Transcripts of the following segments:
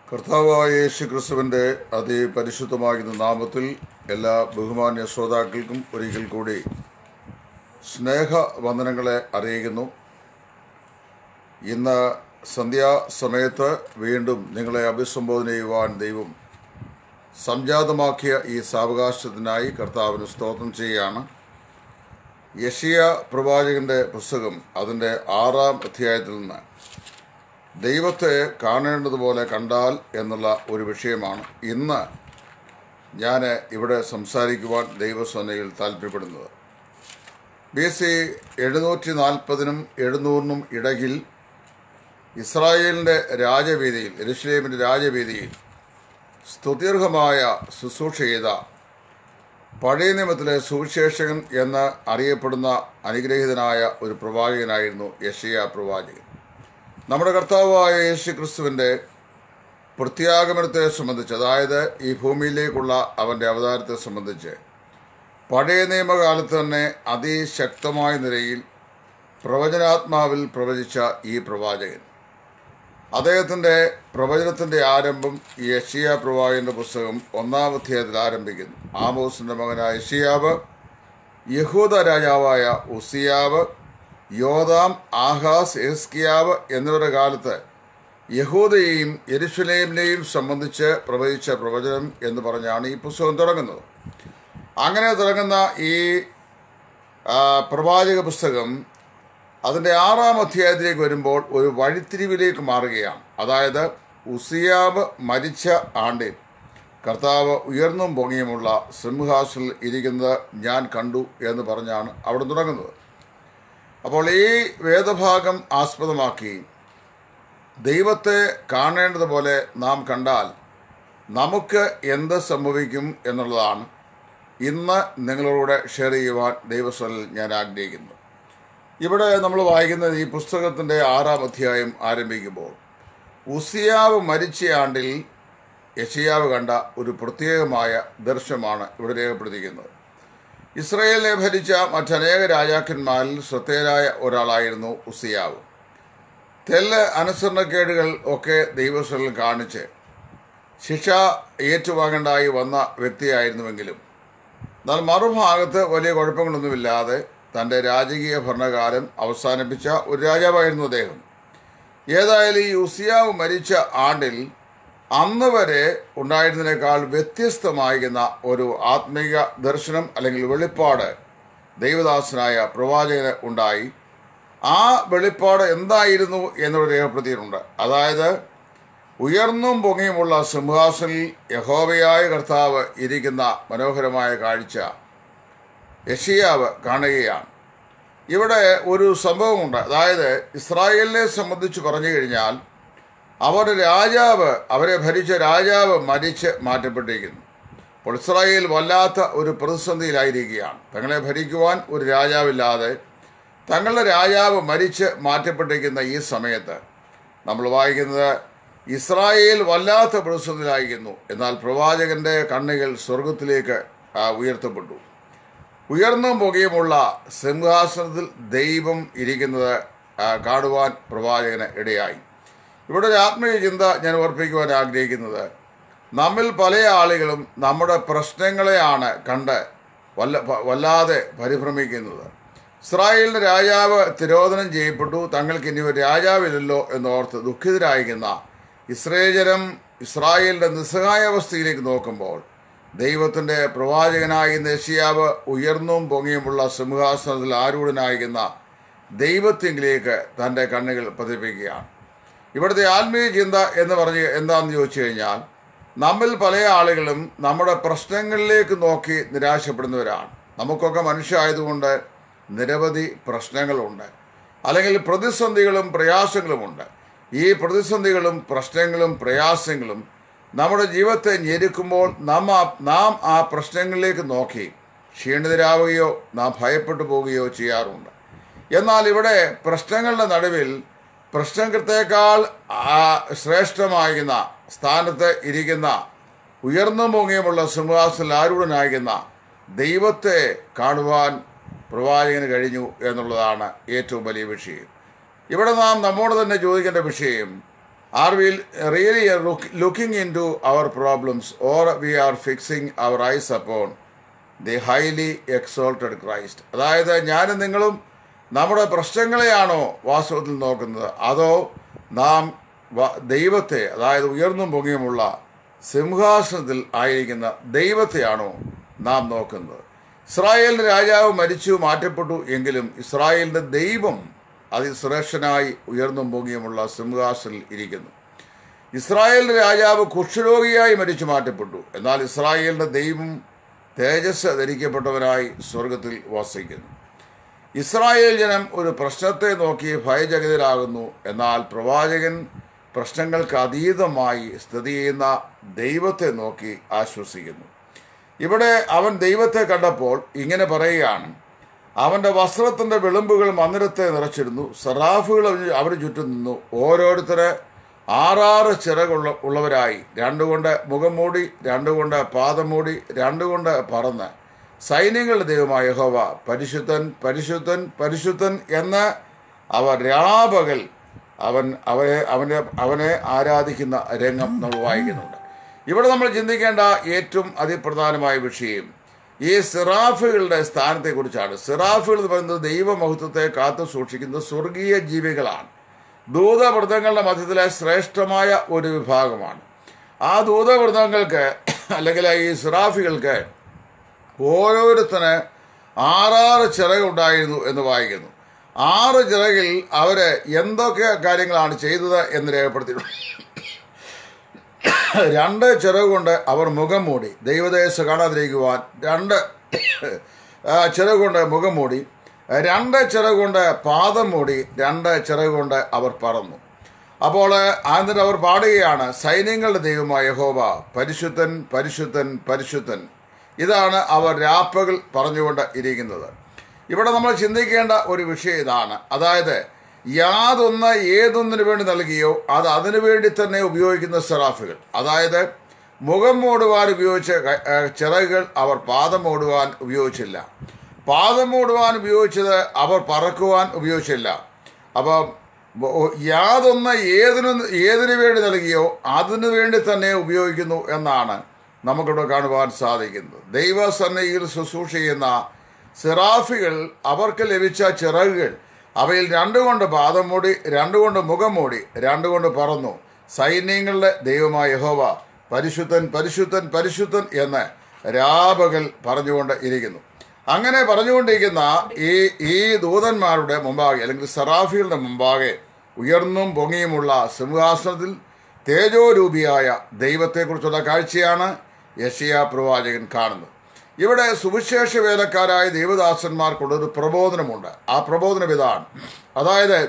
കർത്താവായ യേശു ക്രിസ്തുവിൻ്റെ അതിപരിശുദ്ധമാകുന്ന നാമത്തിൽ എല്ലാ ബഹുമാന്യ ശ്രോതാക്കൾക്കും ഒരിക്കൽ കൂടി സ്നേഹവന്ദനങ്ങളെ അറിയിക്കുന്നു ഇന്ന് സന്ധ്യാസമയത്ത് വീണ്ടും നിങ്ങളെ അഭിസംബോധന ചെയ്യുവാൻ ദൈവം സംജാതമാക്കിയ ഈ സാവകാശത്തിനായി കർത്താവിന് സ്തോത്രം ചെയ്യുകയാണ് യഷിയ പ്രവാചകന്റെ പുസ്തകം അതിൻ്റെ ആറാം അധ്യായത്തിൽ നിന്ന് ദൈവത്തെ കാണേണ്ടതുപോലെ കണ്ടാൽ എന്നുള്ള ഒരു വിഷയമാണ് ഇന്ന് ഞാൻ ഇവിടെ സംസാരിക്കുവാൻ ദൈവസേനയിൽ താല്പര്യപ്പെടുന്നത് ബി സി എഴുന്നൂറ്റി നാൽപ്പതിനും എഴുന്നൂറിനും ഇടയിൽ ഇസ്രായേലിൻ്റെ രാജവീതിയിൽ എരുഷലേമിൻ്റെ രാജവീതിയിൽ സ്തുത്യർഹമായ ശുശ്രൂഷ ചെയ്ത പഴയ നിയമത്തിലെ സുവിശേഷകൻ എന്ന് അറിയപ്പെടുന്ന അനുഗ്രഹീതനായ ഒരു പ്രവാചകനായിരുന്നു യഷിയ പ്രവാചകൻ നമ്മുടെ കർത്താവായ യേശു ക്രിസ്തുവിൻ്റെ പ്രത്യാഗമനത്തെ സംബന്ധിച്ച് അതായത് ഈ ഭൂമിയിലേക്കുള്ള അവൻ്റെ അവതാരത്തെ സംബന്ധിച്ച് പഴയ നിയമകാലത്ത് തന്നെ അതിശക്തമായ നിലയിൽ പ്രവചനാത്മാവിൽ പ്രവചിച്ച ഈ പ്രവാചകൻ അദ്ദേഹത്തിൻ്റെ പ്രവചനത്തിൻ്റെ ആരംഭം ഈ യഷിയ പ്രവാചകന്റെ പുസ്തകം ഒന്നാം അധ്യായത്തിൽ ആരംഭിക്കുന്നു ആമോസിൻ്റെ മകനായ യഷിയാവ് യഹൂദ രാജാവായ ഉസിയാവ് യോദാം ആഹാസ് എസ്കിയാവ് എന്നിവരുടെ കാലത്ത് യഹൂദയെയും യെരുഷലേമിനെയും സംബന്ധിച്ച് പ്രവചിച്ച പ്രവചനം എന്ന് പറഞ്ഞാണ് ഈ പുസ്തകം തുടങ്ങുന്നത് അങ്ങനെ തുടങ്ങുന്ന ഈ ആ, പ്രവാചക പുസ്തകം അതിൻ്റെ ആറാം അധ്യായത്തിലേക്ക് വരുമ്പോൾ ഒരു വഴിത്തിരിവിലേക്ക് മാറുകയാണ് അതായത് ഉസിയാവ് മരിച്ച ആണ്ടിൽ കർത്താവ് ഉയർന്നും പൊങ്ങിയുമുള്ള സിംഹാസനിൽ ഇരിക്കുന്നത് ഞാൻ കണ്ടു എന്ന് പറഞ്ഞാണ് അവിടെ തുടങ്ങുന്നത് അപ്പോൾ ഈ വേദഭാഗം ആസ്പദമാക്കി ദൈവത്തെ കാണേണ്ടതുപോലെ നാം കണ്ടാൽ നമുക്ക് എന്ത് സംഭവിക്കും എന്നുള്ളതാണ് ഇന്ന് നിങ്ങളോട് ഷെയർ ചെയ്യുവാൻ ദൈവസ്വലിൽ ഞാൻ ആഗ്രഹിക്കുന്നു ഇവിടെ നമ്മൾ വായിക്കുന്ന ഈ പുസ്തകത്തിൻ്റെ ആറാം അധ്യായം ആരംഭിക്കുമ്പോൾ ഉസിയാവ് മരിച്ച ആണ്ടിൽ യശയാവ് കണ്ട ഒരു പ്രത്യേകമായ ദർശനമാണ് ഇവിടെ രേഖപ്പെടുത്തിയിരിക്കുന്നത് ഇസ്രയേലിനെ ഭരിച്ച മറ്റനേക രാജാക്കന്മാരിൽ ശ്രദ്ധേയരായ ഒരാളായിരുന്നു ഉസിയാവ് തെല്ല് അനുസരണക്കേടുകൾ ഒക്കെ ദൈവസ്വലിൽ കാണിച്ച് ശിക്ഷ ഏറ്റുവാങ്ങേണ്ടായി വന്ന വ്യക്തിയായിരുന്നുവെങ്കിലും എന്നാൽ മറുഭാഗത്ത് വലിയ കുഴപ്പങ്ങളൊന്നുമില്ലാതെ തൻ്റെ രാജകീയ ഭരണകാലം അവസാനിപ്പിച്ച ഒരു രാജാവായിരുന്നു അദ്ദേഹം ഏതായാലും ഈ ഉസിയാവ് മരിച്ച ആണ്ടിൽ അന്ന് വരെ ഉണ്ടായിരുന്നതിനേക്കാൾ വ്യത്യസ്തമായിരുന്ന ഒരു ആത്മീക ദർശനം അല്ലെങ്കിൽ വെളിപ്പാട് ദൈവദാസനായ പ്രവാചകന് ഉണ്ടായി ആ വെളിപ്പാട് എന്തായിരുന്നു എന്നുള്ളത് രേഖപ്പെടുത്തിയിട്ടുണ്ട് അതായത് ഉയർന്നും പൊങ്ങിയുമുള്ള സിംഹാസനിൽ യഹോവയായ കർത്താവ് ഇരിക്കുന്ന മനോഹരമായ കാഴ്ച യഷിയാവ് കാണുകയാണ് ഇവിടെ ഒരു സംഭവമുണ്ട് അതായത് ഇസ്രായേലിനെ സംബന്ധിച്ച് പറഞ്ഞു കഴിഞ്ഞാൽ അവരുടെ രാജാവ് അവരെ ഭരിച്ച രാജാവ് മരിച്ച് മാറ്റപ്പെട്ടിരിക്കുന്നു അപ്പോൾ ഇസ്രായേൽ വല്ലാത്ത ഒരു പ്രതിസന്ധിയിലായിരിക്കുകയാണ് തങ്ങളെ ഭരിക്കുവാൻ ഒരു രാജാവില്ലാതെ തങ്ങളുടെ രാജാവ് മരിച്ച് മാറ്റപ്പെട്ടിരിക്കുന്ന ഈ സമയത്ത് നമ്മൾ വായിക്കുന്നത് ഇസ്രായേൽ വല്ലാത്ത പ്രതിസന്ധിയിലായിരിക്കുന്നു എന്നാൽ പ്രവാചകന്റെ കണ്ണുകൾ സ്വർഗത്തിലേക്ക് ആ, ഉയർത്തപ്പെട്ടു ഉയർന്നും പുകയുമുള്ള സിംഹാസനത്തിൽ ദൈവം ഇരിക്കുന്നത് ആ, കാണുവാൻ പ്രവാചകന് ഇടയായി ഇവിടെ ഒരു ആത്മീയ ചിന്ത ഞാൻ ഓർപ്പിക്കുവാൻ ആഗ്രഹിക്കുന്നത് നമ്മിൽ പല ആളുകളും നമ്മുടെ പ്രശ്നങ്ങളെയാണ് കണ്ട് വല്ല പ- വല്ലാതെ പരിഭ്രമിക്കുന്നത് ഇസ്രായേലിൻ്റെ രാജാവ് തിരോധനം ചെയ്യപ്പെട്ടു തങ്ങൾക്ക് ഇനി ഒരു രാജാവില്ലല്ലോ എന്നോർത്ത് ദുഃഖിതരായിരിക്കുന്ന ഇസ്രയേജനം ഇസ്രായേലിൻ്റെ നിസ്സഹായാവസ്ഥയിലേക്ക് നോക്കുമ്പോൾ ദൈവത്തിൻ്റെ പ്രവാചകനായ നെഷിയാവ് ഉയർന്നും പൊങ്ങിയുമുള്ള സിംഹാസനത്തിൽ ആരൂഢനായിരിക്കുന്ന ദൈവത്തിങ്കിലേക്ക് തൻ്റെ കണ്ണുകൾ പതിപ്പിക്കുകയാണ് ഇവിടുത്തെ ആത്മീയ ചിന്ത എന്ന് പറഞ്ഞ് എന്താണെന്ന് ചോദിച്ചു കഴിഞ്ഞാൽ നമ്മിൽ പല ആളുകളും നമ്മുടെ പ്രശ്നങ്ങളിലേക്ക് നോക്കി നിരാശപ്പെടുന്നവരാണ് നമുക്കൊക്കെ മനുഷ്യരായതുകൊണ്ട് നിരവധി പ്രശ്നങ്ങളുണ്ട് അല്ലെങ്കിൽ പ്രതിസന്ധികളും പ്രയാസങ്ങളുമുണ്ട് ഈ പ്രതിസന്ധികളും പ്രശ്നങ്ങളും പ്രയാസങ്ങളും നമ്മുടെ ജീവിതത്തെ ഞെരുക്കുമ്പോൾ നാം ആ നാം ആ പ്രശ്നങ്ങളിലേക്ക് നോക്കി ക്ഷീണിതരാവുകയോ നാം ഭയപ്പെട്ടു പോവുകയോ ചെയ്യാറുണ്ട് എന്നാൽ ഇവിടെ പ്രശ്നങ്ങളുടെ നടുവിൽ പ്രശ്നങ്ങളെക്കാൾ ആ ശ്രേഷ്ഠമാകുന്ന സ്ഥാനത്ത് ഇരിക്കുന്ന ഉയർന്നു പൊങ്ങിയുമുള്ള സിംഹാസനിൽ ആരൂഢനാകുന്ന ദൈവത്തെ കാണുവാൻ പ്രവാചകന് കഴിഞ്ഞു എന്നുള്ളതാണ് ഏറ്റവും വലിയ വിഷയം ഇവിടെ നാം നമ്മോട് തന്നെ ചോദിക്കേണ്ട വിഷയം Are we really look, looking into our problems or we are fixing our eyes upon the highly exalted Christ അതായത് ഞാനും നിങ്ങളും നമ്മുടെ പ്രശ്നങ്ങളെയാണോ വാസ്തവത്തിൽ നോക്കുന്നത് അതോ നാം വ- ദൈവത്തെ അതായത് ഉയർന്നും പൊങ്ങിയുമുള്ള സിംഹാസനത്തിൽ ആയിരിക്കുന്ന ദൈവത്തെയാണോ നാം നോക്കുന്നത് ഇസ്രായേലിൻ്റെ രാജാവ് മരിച്ചു മാറ്റപ്പെട്ടു എങ്കിലും ഇസ്രായേലിൻ്റെ ദൈവം അതിശ്രേഷ്ഠനായി ഉയർന്നും പൊങ്ങിയുമുള്ള സിംഹാസനിൽ ഇരിക്കുന്നു ഇസ്രായേലിന്റെ രാജാവ് കുഷ്ഠരോഗിയായി മരിച്ചു മാറ്റപ്പെട്ടു എന്നാൽ ഇസ്രായേലിന്റെ ദൈവം തേജസ് ധരിക്കപ്പെട്ടവരായി സ്വർഗത്തിൽ വസിക്കുന്നു ഇസ്രായേൽ ജനം ഒരു പ്രശ്നത്തെ നോക്കി ഭയചകിതരാകുന്നു എന്നാൽ പ്രവാചകൻ പ്രശ്നങ്ങൾക്ക് അതീതമായി സ്ഥിതി ചെയ്യുന്ന ദൈവത്തെ നോക്കി ആശ്വസിക്കുന്നു ഇവിടെ അവൻ ദൈവത്തെ കണ്ടപ്പോൾ ഇങ്ങനെ പറയുകയാണ് അവൻ്റെ വസ്ത്രത്തിൻ്റെ വിളിമ്പുകൾ മന്ദിരത്തെ നിറച്ചിരുന്നു സറാഫുകൾ അവന് അവന് ചുറ്റും നിന്നു ഓരോരുത്തര് ആറാറ് ചിറകുള്ള ഉള്ളവരായി രണ്ടുകൊണ്ട് മുഖം മൂടി രണ്ടുകൊണ്ട് പാദം മൂടി രണ്ടുകൊണ്ട് പറന്ന് സൈന്യങ്ങളുടെ ദൈവമായ യഹോവ പരിശുദ്ധൻ പരിശുദ്ധൻ പരിശുദ്ധൻ എന്ന് അവർ രാപകൽ അവൻ അവനെ അവനെ അവനെ ആരാധിക്കുന്ന രംഗം നമ്മൾ വായിക്കുന്നുണ്ട് ഇവിടെ നമ്മൾ ചിന്തിക്കേണ്ട ഏറ്റവും അതിപ്രധാനമായ വിഷയം ഈ സിറാഫുകളുടെ സ്ഥാനത്തെക്കുറിച്ചാണ് സിറാഫുകൾ എന്ന് പറയുന്നത് ദൈവമഹത്വത്തെ കാത്തു സൂക്ഷിക്കുന്ന സ്വർഗീയ ജീവികളാണ് ദൂതവൃതങ്ങളുടെ മധ്യത്തിലെ ശ്രേഷ്ഠമായ ഒരു വിഭാഗമാണ് ആ ദൂതവൃതങ്ങൾക്ക് അല്ലെങ്കിൽ ഈ സിറാഫികൾക്ക് ഓരോരുത്തന് ആറാറ് ചിറകുണ്ടായിരുന്നു എന്ന് വായിക്കുന്നു ആറ് ചിറകിൽ അവര് എന്തൊക്കെ കാര്യങ്ങളാണ് ചെയ്തത് എന്ന് രേഖപ്പെടുത്തിയിട്ടുണ്ട് രണ്ട് ചിറകുകൊണ്ട് അവർ മുഖം മൂടി ദൈവദേശ കാണാതിരിക്കുവാൻ രണ്ട് ആ, ചിറകുകൊണ്ട് മുഖം മൂടി രണ്ട് ചിറകുകൊണ്ട് പാദം മൂടി രണ്ട് ചിറകുകൊണ്ട് അവർ പറന്നു അപ്പോൾ എന്നിട്ട് അവർ പാടുകയാണ് സൈന്യങ്ങളുടെ ദൈവമായ യഹോവ പരിശുദ്ധൻ പരിശുദ്ധൻ പരിശുദ്ധൻ ഇതാണ് അവർ രാപ്പകൾ പറഞ്ഞുകൊണ്ട് ഇരിക്കുന്നത് ഇവിടെ നമ്മൾ ചിന്തിക്കേണ്ട ഒരു വിഷയം ഇതാണ് അതായത് യാതൊന്ന് ഏതൊന്നിനു വേണ്ടി നൽകിയോ അത് അതിനു വേണ്ടി തന്നെ ഉപയോഗിക്കുന്ന സെറാഫുകൾ അതായത് മുഖം മൂടുവാൻ ഉപയോഗിച്ച ക- ഏഹ് ചിറകുകൾ അവർ പാദം മൂടുവാൻ ഉപയോഗിച്ചില്ല പാദം മൂടുവാൻ ഉപയോഗിച്ചത് അവർ പറക്കുവാൻ ഉപയോഗിച്ചില്ല അപ്പം ബ- യാതൊന്ന് ഏതിനു ഏതിനു വേണ്ടി നൽകിയോ അതിനു വേണ്ടി തന്നെ ഉപയോഗിക്കുന്നു എന്നാണ് നമുക്കിവിടെ കാണുവാൻ സാധിക്കുന്നത് ദൈവസന്നയിൽ ശുശ്രൂഷ ചെയ്യുന്ന സിറാഫികൾ അവർക്ക് ലഭിച്ച ചിറകുകൾ അവയിൽ രണ്ടുകൊണ്ട് പാദം മൂടി രണ്ടുകൊണ്ട് മുഖം മൂടി രണ്ടുകൊണ്ട് പറന്നു സൈന്യങ്ങളുടെ ദൈവമായ യഹോവ പരിശുദ്ധൻ പരിശുദ്ധൻ പരിശുദ്ധൻ എന്ന് രാപകൽ പറഞ്ഞുകൊണ്ട് ഇരിക്കുന്നു അങ്ങനെ പറഞ്ഞുകൊണ്ടിരിക്കുന്ന ഈ ഈ ദൂതന്മാരുടെ മുമ്പാകെ അല്ലെങ്കിൽ സറാഫികളുടെ മുമ്പാകെ ഉയർന്നും പൊങ്ങിയുമുള്ള സിംഹാസനത്തിൽ തേജോരൂപിയായ ദൈവത്തെക്കുറിച്ചുള്ള കാഴ്ചയാണ് യഷിയ പ്രവാചകൻ കാണുന്നത് ഇവിടെ സുവിശേഷ വേലക്കാരായ ദൈവദാസന്മാർക്കുള്ളൊരു പ്രബോധനമുണ്ട് ആ പ്രബോധനം ഇതാണ് അതായത്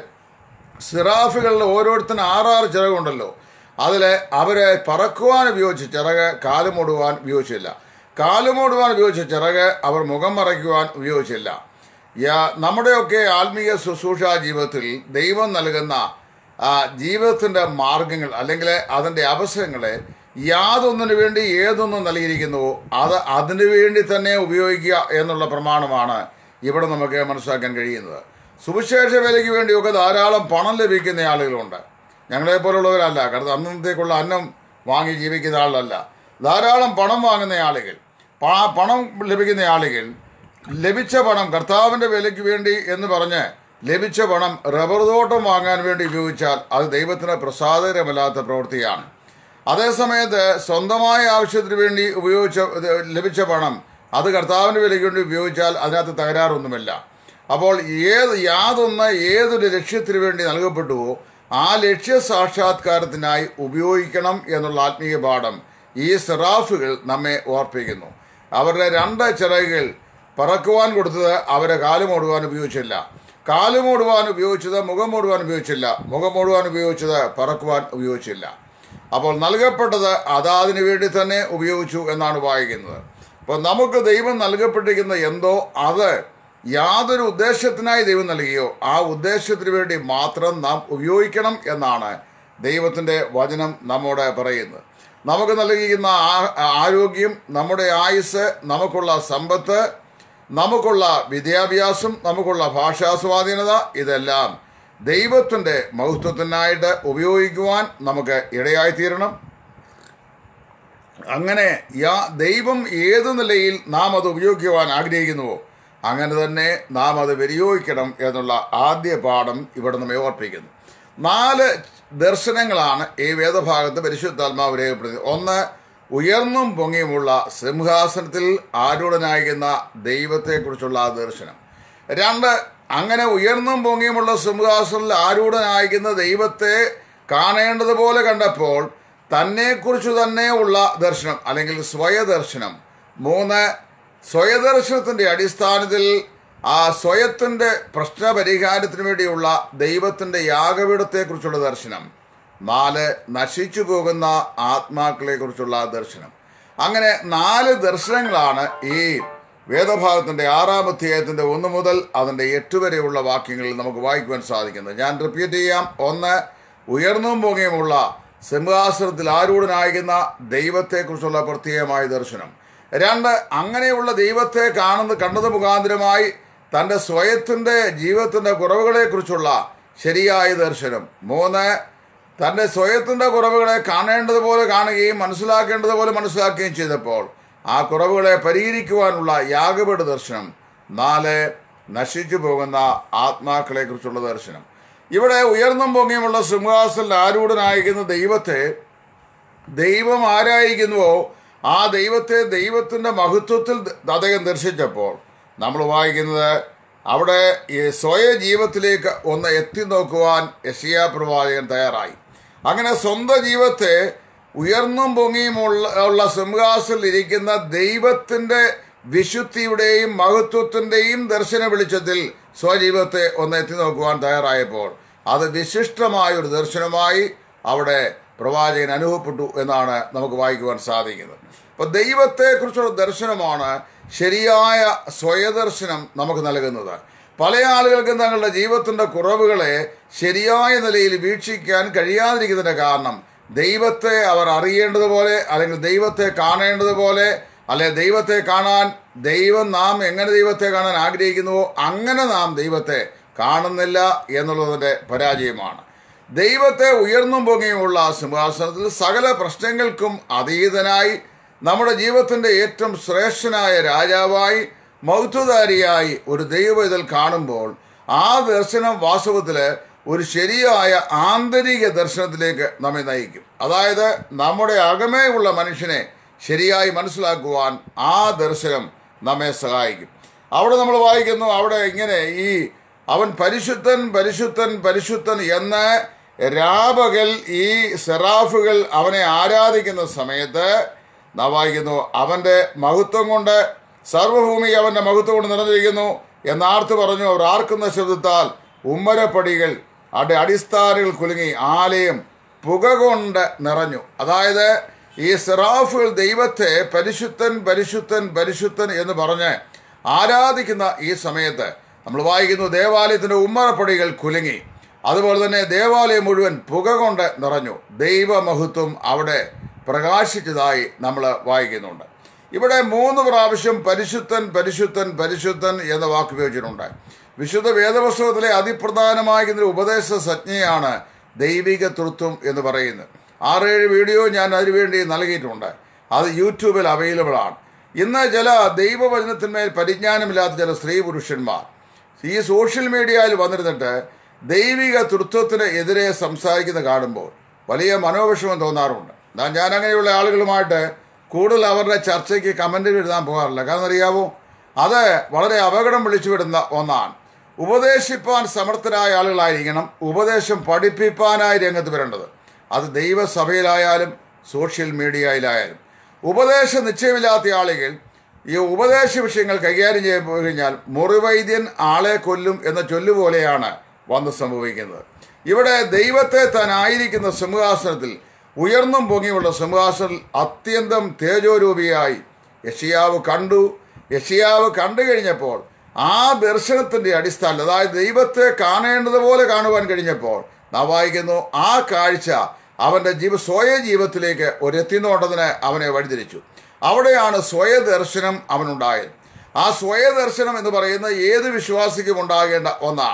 സിറാഫുകളിൽ ഓരോരുത്തരും ആറാറ് ചിറകുണ്ടല്ലോ അതിൽ അവരെ പറക്കുവാൻ ഉപയോഗിച്ച ചിറക് കാലുമൂടുവാൻ ഉപയോഗിച്ചില്ല കാലുമൂടുവാൻ ഉപയോഗിച്ച ചിറക് അവർ മുഖം മറയ്ക്കുവാൻ ഉപയോഗിച്ചില്ല യാ- നമ്മുടെയൊക്കെ ആത്മീയ ശുശ്രൂഷ ജീവിതത്തിൽ ദൈവം നൽകുന്ന ആ, ജീവിതത്തിന്റെ മാർഗങ്ങൾ അല്ലെങ്കിൽ അതിന്റെ അവസരങ്ങളെ യാതൊന്നിനു വേണ്ടി ഏതൊന്നും നൽകിയിരിക്കുന്നുവോ അത് അതിനു വേണ്ടി തന്നെ ഉപയോഗിക്കുക എന്നുള്ള പ്രമാണമാണ് ഇവിടെ നമുക്ക് മനസ്സിലാക്കാൻ കഴിയുന്നത് സുവിശേഷ വേലയ്ക്ക് വേണ്ടിയൊക്കെ ധാരാളം പണം ലഭിക്കുന്ന ആളുകളുണ്ട് ഞങ്ങളെ പോലുള്ളവരല്ല കാരണം അന്നത്തേക്കുള്ള അന്നം വാങ്ങി ജീവിക്കുന്ന ആളല്ല ധാരാളം പണം വാങ്ങുന്ന ആളുകൾ പ- പണം ലഭിക്കുന്ന ആളുകൾ ലഭിച്ച പണം കർത്താവിന്റെ വിലയ്ക്ക് വേണ്ടി എന്ന് പറഞ്ഞ് ലഭിച്ച പണം റബ്ബർ തോട്ടം വാങ്ങാൻ വേണ്ടി ഉപയോഗിച്ചാൽ അത് ദൈവത്തിന് പ്രസാദകരമല്ലാത്ത പ്രവൃത്തിയാണ് അതേസമയത്ത് സ്വന്തമായ ആവശ്യത്തിന് വേണ്ടി ഉപയോഗിച്ച ഇത് ലഭിച്ച പണം അത് കർത്താവിന്റെ വിലയ്ക്ക് വേണ്ടി ഉപയോഗിച്ചാൽ അതിനകത്ത് തകരാറൊന്നുമില്ല അപ്പോൾ ഏത് യാതൊന്ന് ഏതൊരു ലക്ഷ്യത്തിന് വേണ്ടി നൽകപ്പെട്ടുവോ ആ ലക്ഷ്യ സാക്ഷാത്കാരത്തിനായി ഉപയോഗിക്കണം എന്നുള്ള ആത്മീയ പാഠം ഈ സെറാഫുകൾ നമ്മെ ഓർപ്പിക്കുന്നു അവരുടെ രണ്ട് ചിറകുകൾ പറക്കുവാൻ കൊടുത്തത് അവരെ കാലുമോടുവാൻ ഉപയോഗിച്ചില്ല കാലുമോടുവാൻ ഉപയോഗിച്ചത് മുഖം മൂടുവാൻ ഉപയോഗിച്ചില്ല മുഖം മൂടുവാൻ ഉപയോഗിച്ചത് പറക്കുവാൻ ഉപയോഗിച്ചില്ല അപ്പോൾ നൽകപ്പെട്ടത് അതാതിനു വേണ്ടി തന്നെ ഉപയോഗിച്ചു എന്നാണ് വായിക്കുന്നത് അപ്പോൾ നമുക്ക് ദൈവം നൽകപ്പെട്ടിരിക്കുന്ന എന്തോ അത് യാതൊരു ഉദ്ദേശത്തിനായി ദൈവം നൽകിയോ ആ ഉദ്ദേശത്തിന് വേണ്ടി മാത്രം നാം ഉപയോഗിക്കണം എന്നാണ് ദൈവത്തിൻ്റെ വചനം നമ്മോട് പറയുന്നത് നമുക്ക് നൽകിയിരിക്കുന്ന ആ- ആരോഗ്യം നമ്മുടെ ആയുസ് നമുക്കുള്ള സമ്പത്ത് നമുക്കുള്ള വിദ്യാഭ്യാസം നമുക്കുള്ള ഭാഷാ സ്വാധീനത ഇതെല്ലാം ദൈവത്തിൻ്റെ മഹത്വത്തിനായിട്ട് ഉപയോഗിക്കുവാൻ നമുക്ക് ഇടയായിത്തീരണം അങ്ങനെ യാ ദൈവം ഏത് നിലയിൽ നാം അത് ഉപയോഗിക്കുവാൻ ആഗ്രഹിക്കുന്നുവോ അങ്ങനെ തന്നെ നാം അത് വിനിയോഗിക്കണം എന്നുള്ള ആദ്യ പാഠം ഇവിടെ നമ്മെ ഓർപ്പിക്കുന്നു നാല് ദർശനങ്ങളാണ് ഈ വേദഭാഗത്ത് പരിശുദ്ധാത്മാവ് രേഖപ്പെടുത്തിയത് ഒന്ന് ഉയർന്നും പൊങ്ങിയുമുള്ള സിംഹാസനത്തിൽ ആരൂഢനായിരിക്കുന്ന ദൈവത്തെക്കുറിച്ചുള്ള ആ ദർശനം രണ്ട് അങ്ങനെ ഉയർന്നും പൊങ്ങിയുമുള്ള സിംഹാസനത്തിൽ ആരൂഢനായിരിക്കുന്ന ദൈവത്തെ കാണേണ്ടതുപോലെ കണ്ടപ്പോൾ തന്നെക്കുറിച്ച് തന്നെ ഉള്ള ദർശനം അല്ലെങ്കിൽ സ്വയദർശനം മൂന്ന് സ്വയദർശനത്തിന്റെ അടിസ്ഥാനത്തിൽ ആ സ്വയത്തിന്റെ പ്രശ്നപരിഹാരത്തിന് വേണ്ടിയുള്ള ദൈവത്തിന്റെ യാഗപീഠത്തെക്കുറിച്ചുള്ള ദർശനം നാല് നശിച്ചു പോകുന്ന ആത്മാക്കളെ കുറിച്ചുള്ള ദർശനം അങ്ങനെ നാല് ദർശനങ്ങളാണ് ഈ വേദഭാഗത്തിന്റെ ആറാം അധ്യായത്തിന്റെ ഒന്ന് മുതൽ അതിന്റെ എട്ട് വരെയുള്ള വാക്യങ്ങളിൽ നമുക്ക് വായിക്കുവാൻ സാധിക്കുന്നത് ഞാൻ റിപ്പീറ്റ് ചെയ്യാം ഒന്ന് ഉയർന്നും പൊങ്ങിയുമുള്ള സിംഹാസനത്തിൽ ആരൂഢനായിരിക്കുന്ന ദൈവത്തെക്കുറിച്ചുള്ള പ്രത്യേകമായ ദർശനം രണ്ട് അങ്ങനെയുള്ള ദൈവത്തെ കാണുന്ന കണ്ടത് മുഖാന്തരമായി തൻ്റെ സ്വയത്തിൻ്റെ ജീവിതത്തിൻ്റെ കുറവുകളെക്കുറിച്ചുള്ള ശരിയായ ദർശനം മൂന്ന് തൻ്റെ സ്വയത്തിൻ്റെ കുറവുകളെ കാണേണ്ടതുപോലെ കാണുകയും മനസ്സിലാക്കേണ്ടതുപോലെ മനസ്സിലാക്കുകയും ചെയ്തപ്പോൾ ആ കുറവുകളെ പരിഹരിക്കുവാനുള്ള യാഗപീഠ ദർശനം നാല് നശിച്ചു പോകുന്ന ആത്മാക്കളെക്കുറിച്ചുള്ള ദർശനം ഇവിടെ ഉയർന്നും പൊങ്ങിയുമുള്ള സിംഹാസനിൽ ആരൂഢനായിരിക്കുന്ന ദൈവത്തെ ദൈവം ആരായിരിക്കുന്നുവോ ആ ദൈവത്തെ ദൈവത്തിൻ്റെ മഹത്വത്തിൽ അദ്ദേഹം ദർശിച്ചപ്പോൾ നമ്മൾ വായിക്കുന്നത് അവിടെ ഈ സ്വയ ജീവിതത്തിലേക്ക് ഒന്ന് എത്തി നോക്കുവാൻ യഷിയാ പ്രവാചകൻ തയ്യാറായി അങ്ങനെ സ്വന്തം ജീവിതത്തെ ഉയർന്നും പൊങ്ങിയുമുള്ള ഉള്ള സിംഹാസനിൽ ഇരിക്കുന്ന ദൈവത്തിൻ്റെ വിശുദ്ധിയുടെയും മഹത്വത്തിൻ്റെയും ദർശന വെളിച്ചത്തിൽ സ്വജീവിതത്തെ ഒന്ന് എത്തി നോക്കുവാൻ തയ്യാറായപ്പോൾ അത് വിശിഷ്ടമായ ഒരു ദർശനമായി അവിടെ പ്രവാചകൻ അനുഭവപ്പെട്ടു എന്നാണ് നമുക്ക് വായിക്കുവാൻ സാധിക്കുന്നത് അപ്പോൾ ദൈവത്തെക്കുറിച്ചുള്ള ദർശനമാണ് ശരിയായ സ്വയദർശനം നമുക്ക് നൽകുന്നത് പല ആളുകൾക്കും തങ്ങളുടെ ജീവിതത്തിൻ്റെ കുറവുകളെ ശരിയായ നിലയിൽ വീക്ഷിക്കാൻ കഴിയാതിരിക്കുന്നതിൻ്റെ കാരണം ദൈവത്തെ അവർ അറിയേണ്ടതുപോലെ അല്ലെങ്കിൽ ദൈവത്തെ കാണേണ്ടതുപോലെ അല്ലെ ദൈവത്തെ കാണാൻ ദൈവം നാം എങ്ങനെ ദൈവത്തെ കാണാൻ ആഗ്രഹിക്കുന്നുവോ അങ്ങനെ നാം ദൈവത്തെ കാണുന്നില്ല എന്നുള്ളതിൻ്റെ പരാജയമാണ് ദൈവത്തെ ഉയർന്നും പൊങ്ങിയുമുള്ള സിംഹാസനത്തിൽ സകല പ്രശ്നങ്ങൾക്കും അതീതനായി നമ്മുടെ ജീവിതത്തിൻ്റെ ഏറ്റവും ശ്രേഷ്ഠനായ രാജാവായി മൗത്വധാരിയായി ഒരു ദൈവം ഇതിൽ കാണുമ്പോൾ ആ ദർശനം വാസ്തവത്തിൽ ഒരു ശരിയായ ആന്തരിക ദർശനത്തിലേക്ക് നമ്മെ നയിക്കും അതായത് നമ്മുടെ അകമേയുള്ള മനുഷ്യനെ ശരിയായി മനസ്സിലാക്കുവാൻ ആ ദർശനം നമ്മെ സഹായിക്കും അവിടെ നമ്മൾ വായിക്കുന്നു അവിടെ ഇങ്ങനെ ഈ അവൻ പരിശുദ്ധൻ പരിശുദ്ധൻ പരിശുദ്ധൻ എന്ന് രാപകൽ ഈ സെറാഫുകൾ അവനെ ആരാധിക്കുന്ന സമയത്ത് നാം വായിക്കുന്നു അവൻ്റെ മഹത്വം കൊണ്ട് സർവഭൂമി അവൻ്റെ മഹത്വം കൊണ്ട് നിറഞ്ഞിരിക്കുന്നു എന്നാർത്ത് പറഞ്ഞു അവർ ആർക്കുന്ന ശബ്ദത്താൽ ഉമ്മരപ്പടികൾ അവിടെ അടിസ്ഥാനങ്ങൾ കുലുങ്ങി ആലയം പുക കൊണ്ട് നിറഞ്ഞു അതായത് ഈ സെറാഫുകൾ ദൈവത്തെ പരിശുദ്ധൻ പരിശുദ്ധൻ പരിശുദ്ധൻ എന്ന് പറഞ്ഞ് ആരാധിക്കുന്ന ഈ സമയത്ത് നമ്മൾ വായിക്കുന്നു ദേവാലയത്തിൻ്റെ ഉമ്മറപ്പടികൾ കുലുങ്ങി അതുപോലെ തന്നെ ദേവാലയം മുഴുവൻ പുക കൊണ്ട് നിറഞ്ഞു ദൈവമഹത്വം അവിടെ പ്രകാശിച്ചതായി നമ്മൾ വായിക്കുന്നുണ്ട് ഇവിടെ മൂന്ന് പ്രാവശ്യം പരിശുദ്ധൻ പരിശുദ്ധൻ പരിശുദ്ധൻ എന്ന വാക്ക് ഉപയോഗിച്ചിട്ടുണ്ട് വിശുദ്ധ വേദപുസ്തകത്തിലെ അതിപ്രധാനമായിരുന്ന ഉപദേശ സംജ്ഞയാണ് ദൈവിക തൃത്വം എന്ന് പറയുന്നത് ആറേഴ് വീഡിയോ ഞാൻ അതിനുവേണ്ടി നൽകിയിട്ടുണ്ട് അത് യൂട്യൂബിൽ അവൈലബിൾ ആണ് ഇന്ന് ചില ദൈവവചനത്തിന്മേൽ പരിജ്ഞാനമില്ലാത്ത ചില സ്ത്രീ പുരുഷന്മാർ ഈ സോഷ്യൽ മീഡിയയിൽ വന്നിരുന്നിട്ട് ദൈവിക തൃത്വത്തിന് എതിരെ സംസാരിക്കുന്ന കാണുമ്പോൾ വലിയ മനോവിഷമം തോന്നാറുണ്ട് ഞാൻ ഞാൻ അങ്ങനെയുള്ള ആളുകളുമായിട്ട് കൂടുതൽ അവരുടെ ചർച്ചയ്ക്ക് കമൻറ്റുകൾ എഴുതാൻ പോകാറില്ല കാരണം അറിയാവോ അത് വളരെ അപകടം വിളിച്ചുവിടുന്ന ഒന്നാണ് ഉപദേശിപ്പാൻ സമർത്ഥരായ ആളുകളായിരിക്കണം ഉപദേശം പഠിപ്പിപ്പാനായി രംഗത്ത് വരേണ്ടത് അത് ദൈവസഭയിലായാലും സോഷ്യൽ മീഡിയയിലായാലും ഉപദേശ നിശ്ചയമില്ലാത്ത ആളുകൾ ഈ ഉപദേശ വിഷയങ്ങൾ കൈകാര്യം ചെയ്യാൻ പോയി കഴിഞ്ഞാൽ മുറിവൈദ്യൻ ആളെ കൊല്ലും എന്ന ചൊല്ലുപോലെയാണ് വന്ന് സംഭവിക്കുന്നത് ഇവിടെ ദൈവത്തെ താൻ ആയിരിക്കുന്ന സിംഹാസനത്തിൽ ഉയർന്നും പൊങ്ങിയുള്ള സിംഹാസനത്തിൽ അത്യന്തം തേജോരൂപിയായി യഷിയാവ് കണ്ടു യഷിയാവ് കണ്ടു കഴിഞ്ഞപ്പോൾ ആ ദർശനത്തിന്റെ അടിസ്ഥാനത്തിൽ അതായത് ദൈവത്തെ കാണേണ്ടതുപോലെ കാണുവാൻ കഴിഞ്ഞപ്പോൾ നാം വായിക്കുന്നു ആ കാഴ്ച അവന്റെ ജീവ സ്വയ ജീവിതത്തിലേക്ക് ഒരു എത്തിനോട്ടത്തിന് അവനെ വഴിതിരിച്ചു അവിടെയാണ് സ്വയദർശനം അവനുണ്ടായത് ആ സ്വയദർശനം എന്ന് പറയുന്നത് ഏത് വിശ്വാസിക്കും ഉണ്ടാകേണ്ട ഒന്നാണ്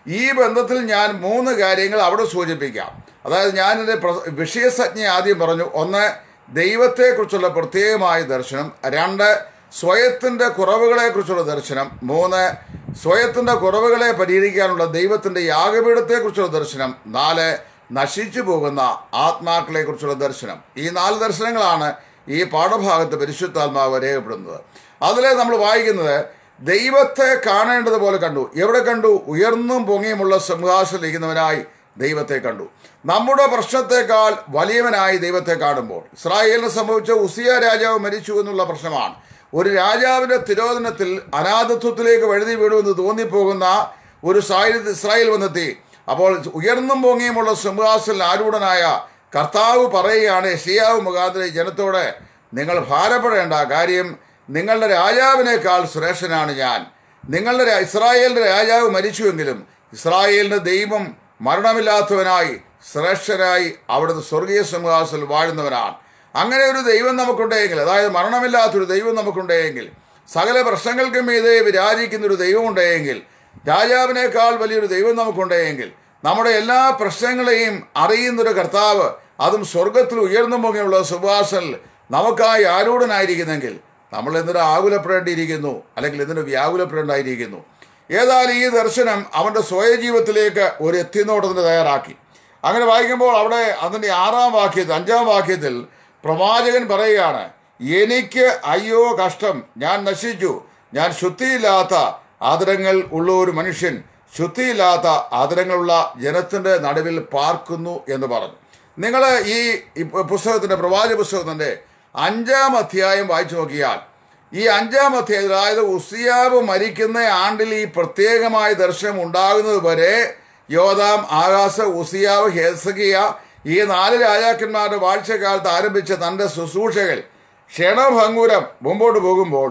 ഈ ബന്ധത്തിൽ ഞാൻ മൂന്ന് കാര്യങ്ങൾ അവിടെ സൂചിപ്പിക്കാം അതായത് ഞാൻ എൻ്റെ വിഷയസജ്ഞ ആദ്യം പറഞ്ഞു ഒന്ന് ദൈവത്തെക്കുറിച്ചുള്ള പ്രത്യേകമായ ദർശനം രണ്ട് സ്വയത്തിൻ്റെ കുറവുകളെക്കുറിച്ചുള്ള ദർശനം മൂന്ന് സ്വയത്തിൻ്റെ കുറവുകളെ പരിഹരിക്കാനുള്ള ദൈവത്തിൻ്റെ യാഗപീഠത്തെക്കുറിച്ചുള്ള ദർശനം നാല് നശിച്ചു പോകുന്ന ആത്മാക്കളെക്കുറിച്ചുള്ള ദർശനം ഈ നാല് ദർശനങ്ങളാണ് ഈ പാഠഭാഗത്ത് പരിശുദ്ധാത്മാവ് രേഖപ്പെടുന്നത് അതിലെ നമ്മൾ വായിക്കുന്നത് ദൈവത്തെ കാണേണ്ടതുപോലെ കണ്ടു എവിടെ കണ്ടു ഉയർന്നും പൊങ്ങിയുമുള്ള സിംഹാസനം ഇരിക്കുന്നവനായി ദൈവത്തെ കണ്ടു നമ്മുടെ പ്രശ്നത്തെക്കാൾ വലിയവനായി ദൈവത്തെ കാണുമ്പോൾ ഇസ്രായേലിന് സംഭവിച്ച ഉസിയ രാജാവ് മരിച്ചു എന്നുള്ള പ്രശ്നമാണ് ഒരു രാജാവിന്റെ തിരോധനത്തിൽ അനാഥത്വത്തിലേക്ക് വഴുതി വീഴുമെന്ന് തോന്നിപ്പോകുന്ന ഒരു സാഹചര്യത്തിൽ ഇസ്രായേൽ വന്നെത്തി അപ്പോൾ ഉയർന്നും പൊങ്ങിയുമുള്ള സിംഹാസനിൽ ആരൂഢനായ കർത്താവ് പറയുകയാണ് ഷിയാവ് മുഖാന്തര ജനത്തോട് നിങ്ങൾ ഭാരപ്പെടേണ്ട കാര്യം നിങ്ങളുടെ രാജാവിനേക്കാൾ ശ്രേഷ്ഠനാണ് ഞാൻ നിങ്ങളുടെ രാ- ഇസ്രായേലിന്റെ രാജാവ് മരിച്ചുവെങ്കിലും ഇസ്രായേലിന്റെ ദൈവം മരണമില്ലാത്തവനായി ശ്രേഷ്ഠനായി അവിടുത്തെ സ്വർഗീയ സിംഹാസനിൽ വാഴുന്നവനാണ് അങ്ങനെ ഒരു ദൈവം നമുക്കുണ്ടെങ്കിൽ അതായത് മരണമില്ലാത്തൊരു ദൈവം നമുക്കുണ്ടെങ്കിൽ സകല പ്രശ്നങ്ങൾക്കും മീതെ വിരാജിക്കുന്ന ഒരു ദൈവം ഉണ്ടെങ്കിൽ രാജാവിനേക്കാൾ വലിയൊരു ദൈവം നമുക്കുണ്ടെങ്കിൽ നമ്മുടെ എല്ലാ പ്രശ്നങ്ങളെയും അറിയുന്നൊരു കർത്താവ് അതും സ്വർഗത്തിൽ ഉയർന്നു മുകയുള്ള സുഭാസൽ നമുക്കായി ആരൂഢനായിരിക്കുന്നെങ്കിൽ നമ്മൾ എന്തിനു ആകുലപ്പെടേണ്ടിയിരിക്കുന്നു അല്ലെങ്കിൽ എന്തിനു വ്യാകുലപ്പെടേണ്ടായിരിക്കുന്നു ഏതായാലും ഈ ദർശനം അവന്റെ സ്വയജീവിതത്തിലേക്ക് ഒരു എത്തിനോട്ടത്തിന് തയ്യാറാക്കി അങ്ങനെ വായിക്കുമ്പോൾ അവിടെ അതിന്റെ ആറാം വാക്യത്തിൽ അഞ്ചാം വാക്യത്തിൽ പ്രവാചകൻ പറയുകയാണ് എനിക്ക് അയ്യോ കഷ്ടം ഞാൻ നശിച്ചു ഞാൻ ശുദ്ധിയില്ലാത്ത ആദരങ്ങൾ ഉള്ള ഒരു മനുഷ്യൻ ശുദ്ധിയില്ലാത്ത ആദരങ്ങളുള്ള ജനത്തിന്റെ നടുവിൽ പാർക്കുന്നു എന്ന് പറഞ്ഞു നിങ്ങൾ ഈ ഈ പുസ്തകത്തിന്റെ പ്രവാചക പുസ്തകത്തിന്റെ അഞ്ചാം അധ്യായം വായിച്ചു നോക്കിയാൽ ഈ അഞ്ചാം അധ്യായത്തിൽ അതായത് ഉസിയാവ് മരിക്കുന്ന ആണ്ടിൽ ഈ പ്രത്യേകമായ ദർശനം ഉണ്ടാകുന്നത് വരെ യോദാം ആകാശ ഉസിയാവ് ഹെസകിയ ഈ നാല് രാജാക്കന്മാരുടെ വാഴ്ചക്കാലത്ത് ആരംഭിച്ച തന്റെ ശുശ്രൂഷകൾ ക്ഷണഭംഗുരം മുമ്പോട്ട് പോകുമ്പോൾ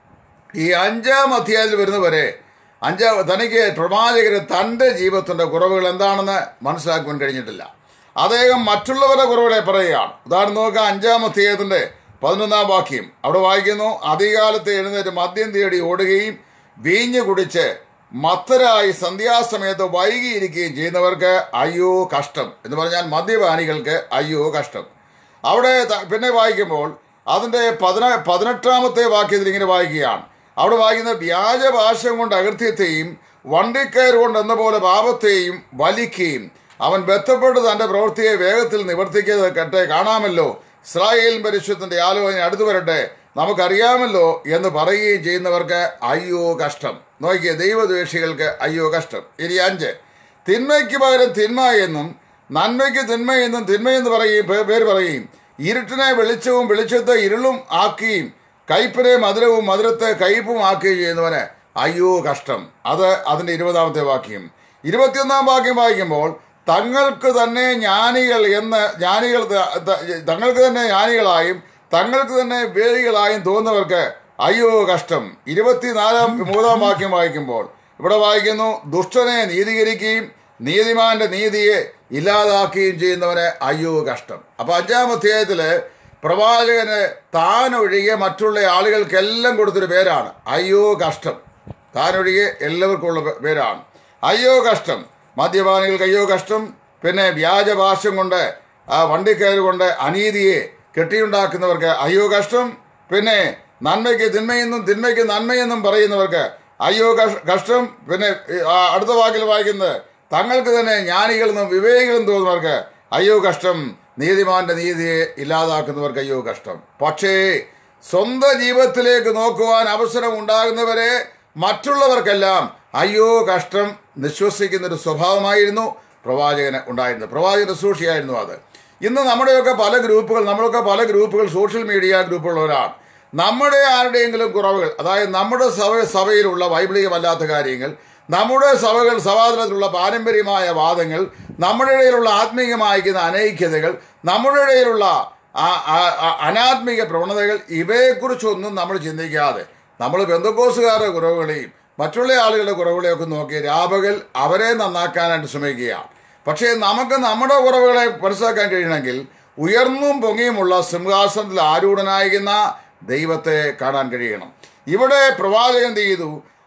ഈ അഞ്ചാം അധ്യായത്തിൽ വരുന്നവരെ അഞ്ചാം തനിക്ക് പ്രവാചകന് തൻ്റെ ജീവിതത്തിൻ്റെ കുറവുകൾ എന്താണെന്ന് മനസ്സിലാക്കുവാൻ കഴിഞ്ഞിട്ടില്ല അദ്ദേഹം മറ്റുള്ളവരുടെ കുറവുകളെ പറയുകയാണ് ഉദാഹരണം നോക്കുക അഞ്ചാം അധ്യായത്തിൻ്റെ പതിനൊന്നാം വാക്യം അവിടെ വായിക്കുന്നു അധികാലത്ത് എഴുന്നേറ്റ് മദ്യം തേടി ഓടുകയും വീഞ്ഞു കുടിച്ച് മത്തരായി സന്ധ്യാസമയത്ത് വൈകിയിരിക്കുകയും ചെയ്യുന്നവർക്ക് അയ്യോ കഷ്ടം എന്ന് പറഞ്ഞാൽ മദ്യപാനികൾക്ക് അയ്യോ കഷ്ടം അവിടെ ത- പിന്നെ വായിക്കുമ്പോൾ അതിന്റെ പതിന പതിനെട്ടാമത്തെ വാക്യത്തിൽ ഇങ്ങനെ വായിക്കുകയാണ് അവിടെ വായിക്കുന്ന വ്യാജഭാഷ്യം കൊണ്ട് അകൃത്യത്തെയും വണ്ടിക്കയർ കൊണ്ട് എന്ന പോലെ പാപത്തെയും വലിക്കുകയും അവൻ ബന്ധപ്പെട്ട് തന്റെ പ്രവൃത്തിയെ വേഗത്തിൽ നിവർത്തിക്കുന്നത് കട്ടെ കാണാമല്ലോ ഇസ്രായേൽ പരിശുദ്ധന്റെ ആലോചന അടുത്തു വരട്ടെ നമുക്കറിയാമല്ലോ എന്ന് പറയുകയും ചെയ്യുന്നവർക്ക് അയ്യോ കഷ്ടം നോക്കിയ ദൈവദ്വേഷികൾക്ക് അയ്യോ കഷ്ടം ഇനി അഞ്ച് തിന്മയ്ക്ക് പകരം തിന്മ എന്നും നന്മയ്ക്ക് തിന്മ എന്നും തിന്മയെന്ന് പറയും പേ- പേര് പറയും ഇരുട്ടിനെ വെളിച്ചവും വെളിച്ചത്തെ ഇരുളും ആക്കുകയും കയ്പിനെ മധുരവും മധുരത്തെ കയ്പും ആക്കുകയും ചെയ്യുന്നവന് അയ്യോ കഷ്ടം അത് അതിന്റെ ഇരുപതാമത്തെ വാക്യം ഇരുപത്തിയൊന്നാം വാക്യം വായിക്കുമ്പോൾ തങ്ങൾക്ക് തന്നെ ജ്ഞാനികൾ എന്ന് ജ്ഞാനികൾ ത- ത- തങ്ങൾക്ക് തന്നെ ജ്ഞാനികളായും തങ്ങൾക്ക് തന്നെ വേദികളായും തോന്നുന്നവർക്ക് അയ്യോ കഷ്ടം ഇരുപത്തിനാലാം മൂന്നാം വാക്യം വായിക്കുമ്പോൾ ഇവിടെ വായിക്കുന്നു ദുഷ്ടനെ നീതീകരിക്കുകയും നീതിമാന്റെ നീതിയെ ഇല്ലാതാക്കുകയും ചെയ്യുന്നവന് അയ്യോ കഷ്ടം അപ്പൊ അഞ്ചാം അധ്യായത്തില് പ്രവാചകന് താൻ ഒഴികെ മറ്റുള്ള ആളുകൾക്കെല്ലാം കൊടുത്തൊരു പേരാണ് അയ്യോ കഷ്ടം താൻ ഒഴികെ എല്ലാവർക്കും ഉള്ള പേ- പേരാണ് അയ്യോ കഷ്ടം മദ്യപാനികൾക്ക് അയ്യോ കഷ്ടം പിന്നെ വ്യാജഭാഷ്യം കൊണ്ട് ആ വണ്ടിക്കയറ് കൊണ്ട് അനീതിയെ കെട്ടിയുണ്ടാക്കുന്നവർക്ക് അയ്യോ കഷ്ടം പിന്നെ നന്മയ്ക്ക് തിന്മയെന്നും തിന്മയ്ക്ക് നന്മയെന്നും പറയുന്നവർക്ക് അയ്യോ കഷ്- കഷ്ടം പിന്നെ ഈ, ആ, അടുത്ത വാക്കിൽ വായിക്കുന്നത് തങ്ങൾക്ക് തന്നെ ജ്ഞാനികളെന്നും വിവേകികളെന്നും തോന്നുന്നവർക്ക് അയ്യോ കഷ്ടം നീതിമാന്റെ നീതിയെ ഇല്ലാതാക്കുന്നവർക്ക് അയ്യോ കഷ്ടം പക്ഷേ സ്വന്തം ജീവിതത്തിലേക്ക് നോക്കുവാൻ അവസരം ഉണ്ടാകുന്നവരെ മറ്റുള്ളവർക്കെല്ലാം അയ്യോ കഷ്ടം നിശ്വസിക്കുന്ന ഒരു സ്വഭാവമായിരുന്നു പ്രവാചകന് ഉണ്ടായിരുന്നത് പ്രവാചകന്റെ സൂക്ഷിയായിരുന്നു അത് ഇന്ന് നമ്മുടെയൊക്കെ പല ഗ്രൂപ്പുകൾ നമ്മളൊക്കെ പല ഗ്രൂപ്പുകൾ സോഷ്യൽ മീഡിയ ഗ്രൂപ്പുള്ളവരാണ് നമ്മുടെ ആരുടെയെങ്കിലും കുറവുകൾ അതായത് നമ്മുടെ സഭ സഭയിലുള്ള വൈപ്ലവമല്ലാത്ത കാര്യങ്ങൾ നമ്മുടെ സഭകൾ സഭാതലത്തിലുള്ള പാരമ്പര്യമായ വാദങ്ങൾ നമ്മുടെ ഇടയിലുള്ള ആത്മീയമായിരിക്കുന്ന അനൈക്യതകൾ നമ്മുടെ ഇടയിലുള്ള ആ- ആ- ആ- അനാത്മിക പ്രവണതകൾ ഇവയെക്കുറിച്ചൊന്നും നമ്മൾ ചിന്തിക്കാതെ നമ്മൾ ബന്ധുക്കോസുകാരുടെ കുറവുകളെയും മറ്റുള്ള ആളുകളുടെ കുറവുകളെയൊക്കെ നോക്കി രാപകൽ അവരെ നന്നാക്കാനായിട്ട് ശ്രമിക്കുകയാണ് പക്ഷേ നമുക്ക് നമ്മുടെ കുറവുകളെ മനസ്സിലാക്കാൻ കഴിയണമെങ്കിൽ ഉയർന്നും പൊങ്ങിയുമുള്ള സിംഹാസനത്തിൽ ആരൂഢനായിരിക്കുന്ന ദൈവത്തെ കാണാൻ കഴിയണം ഇവിടെ പ്രവാചകൻ എന്ത് ചെയ്തു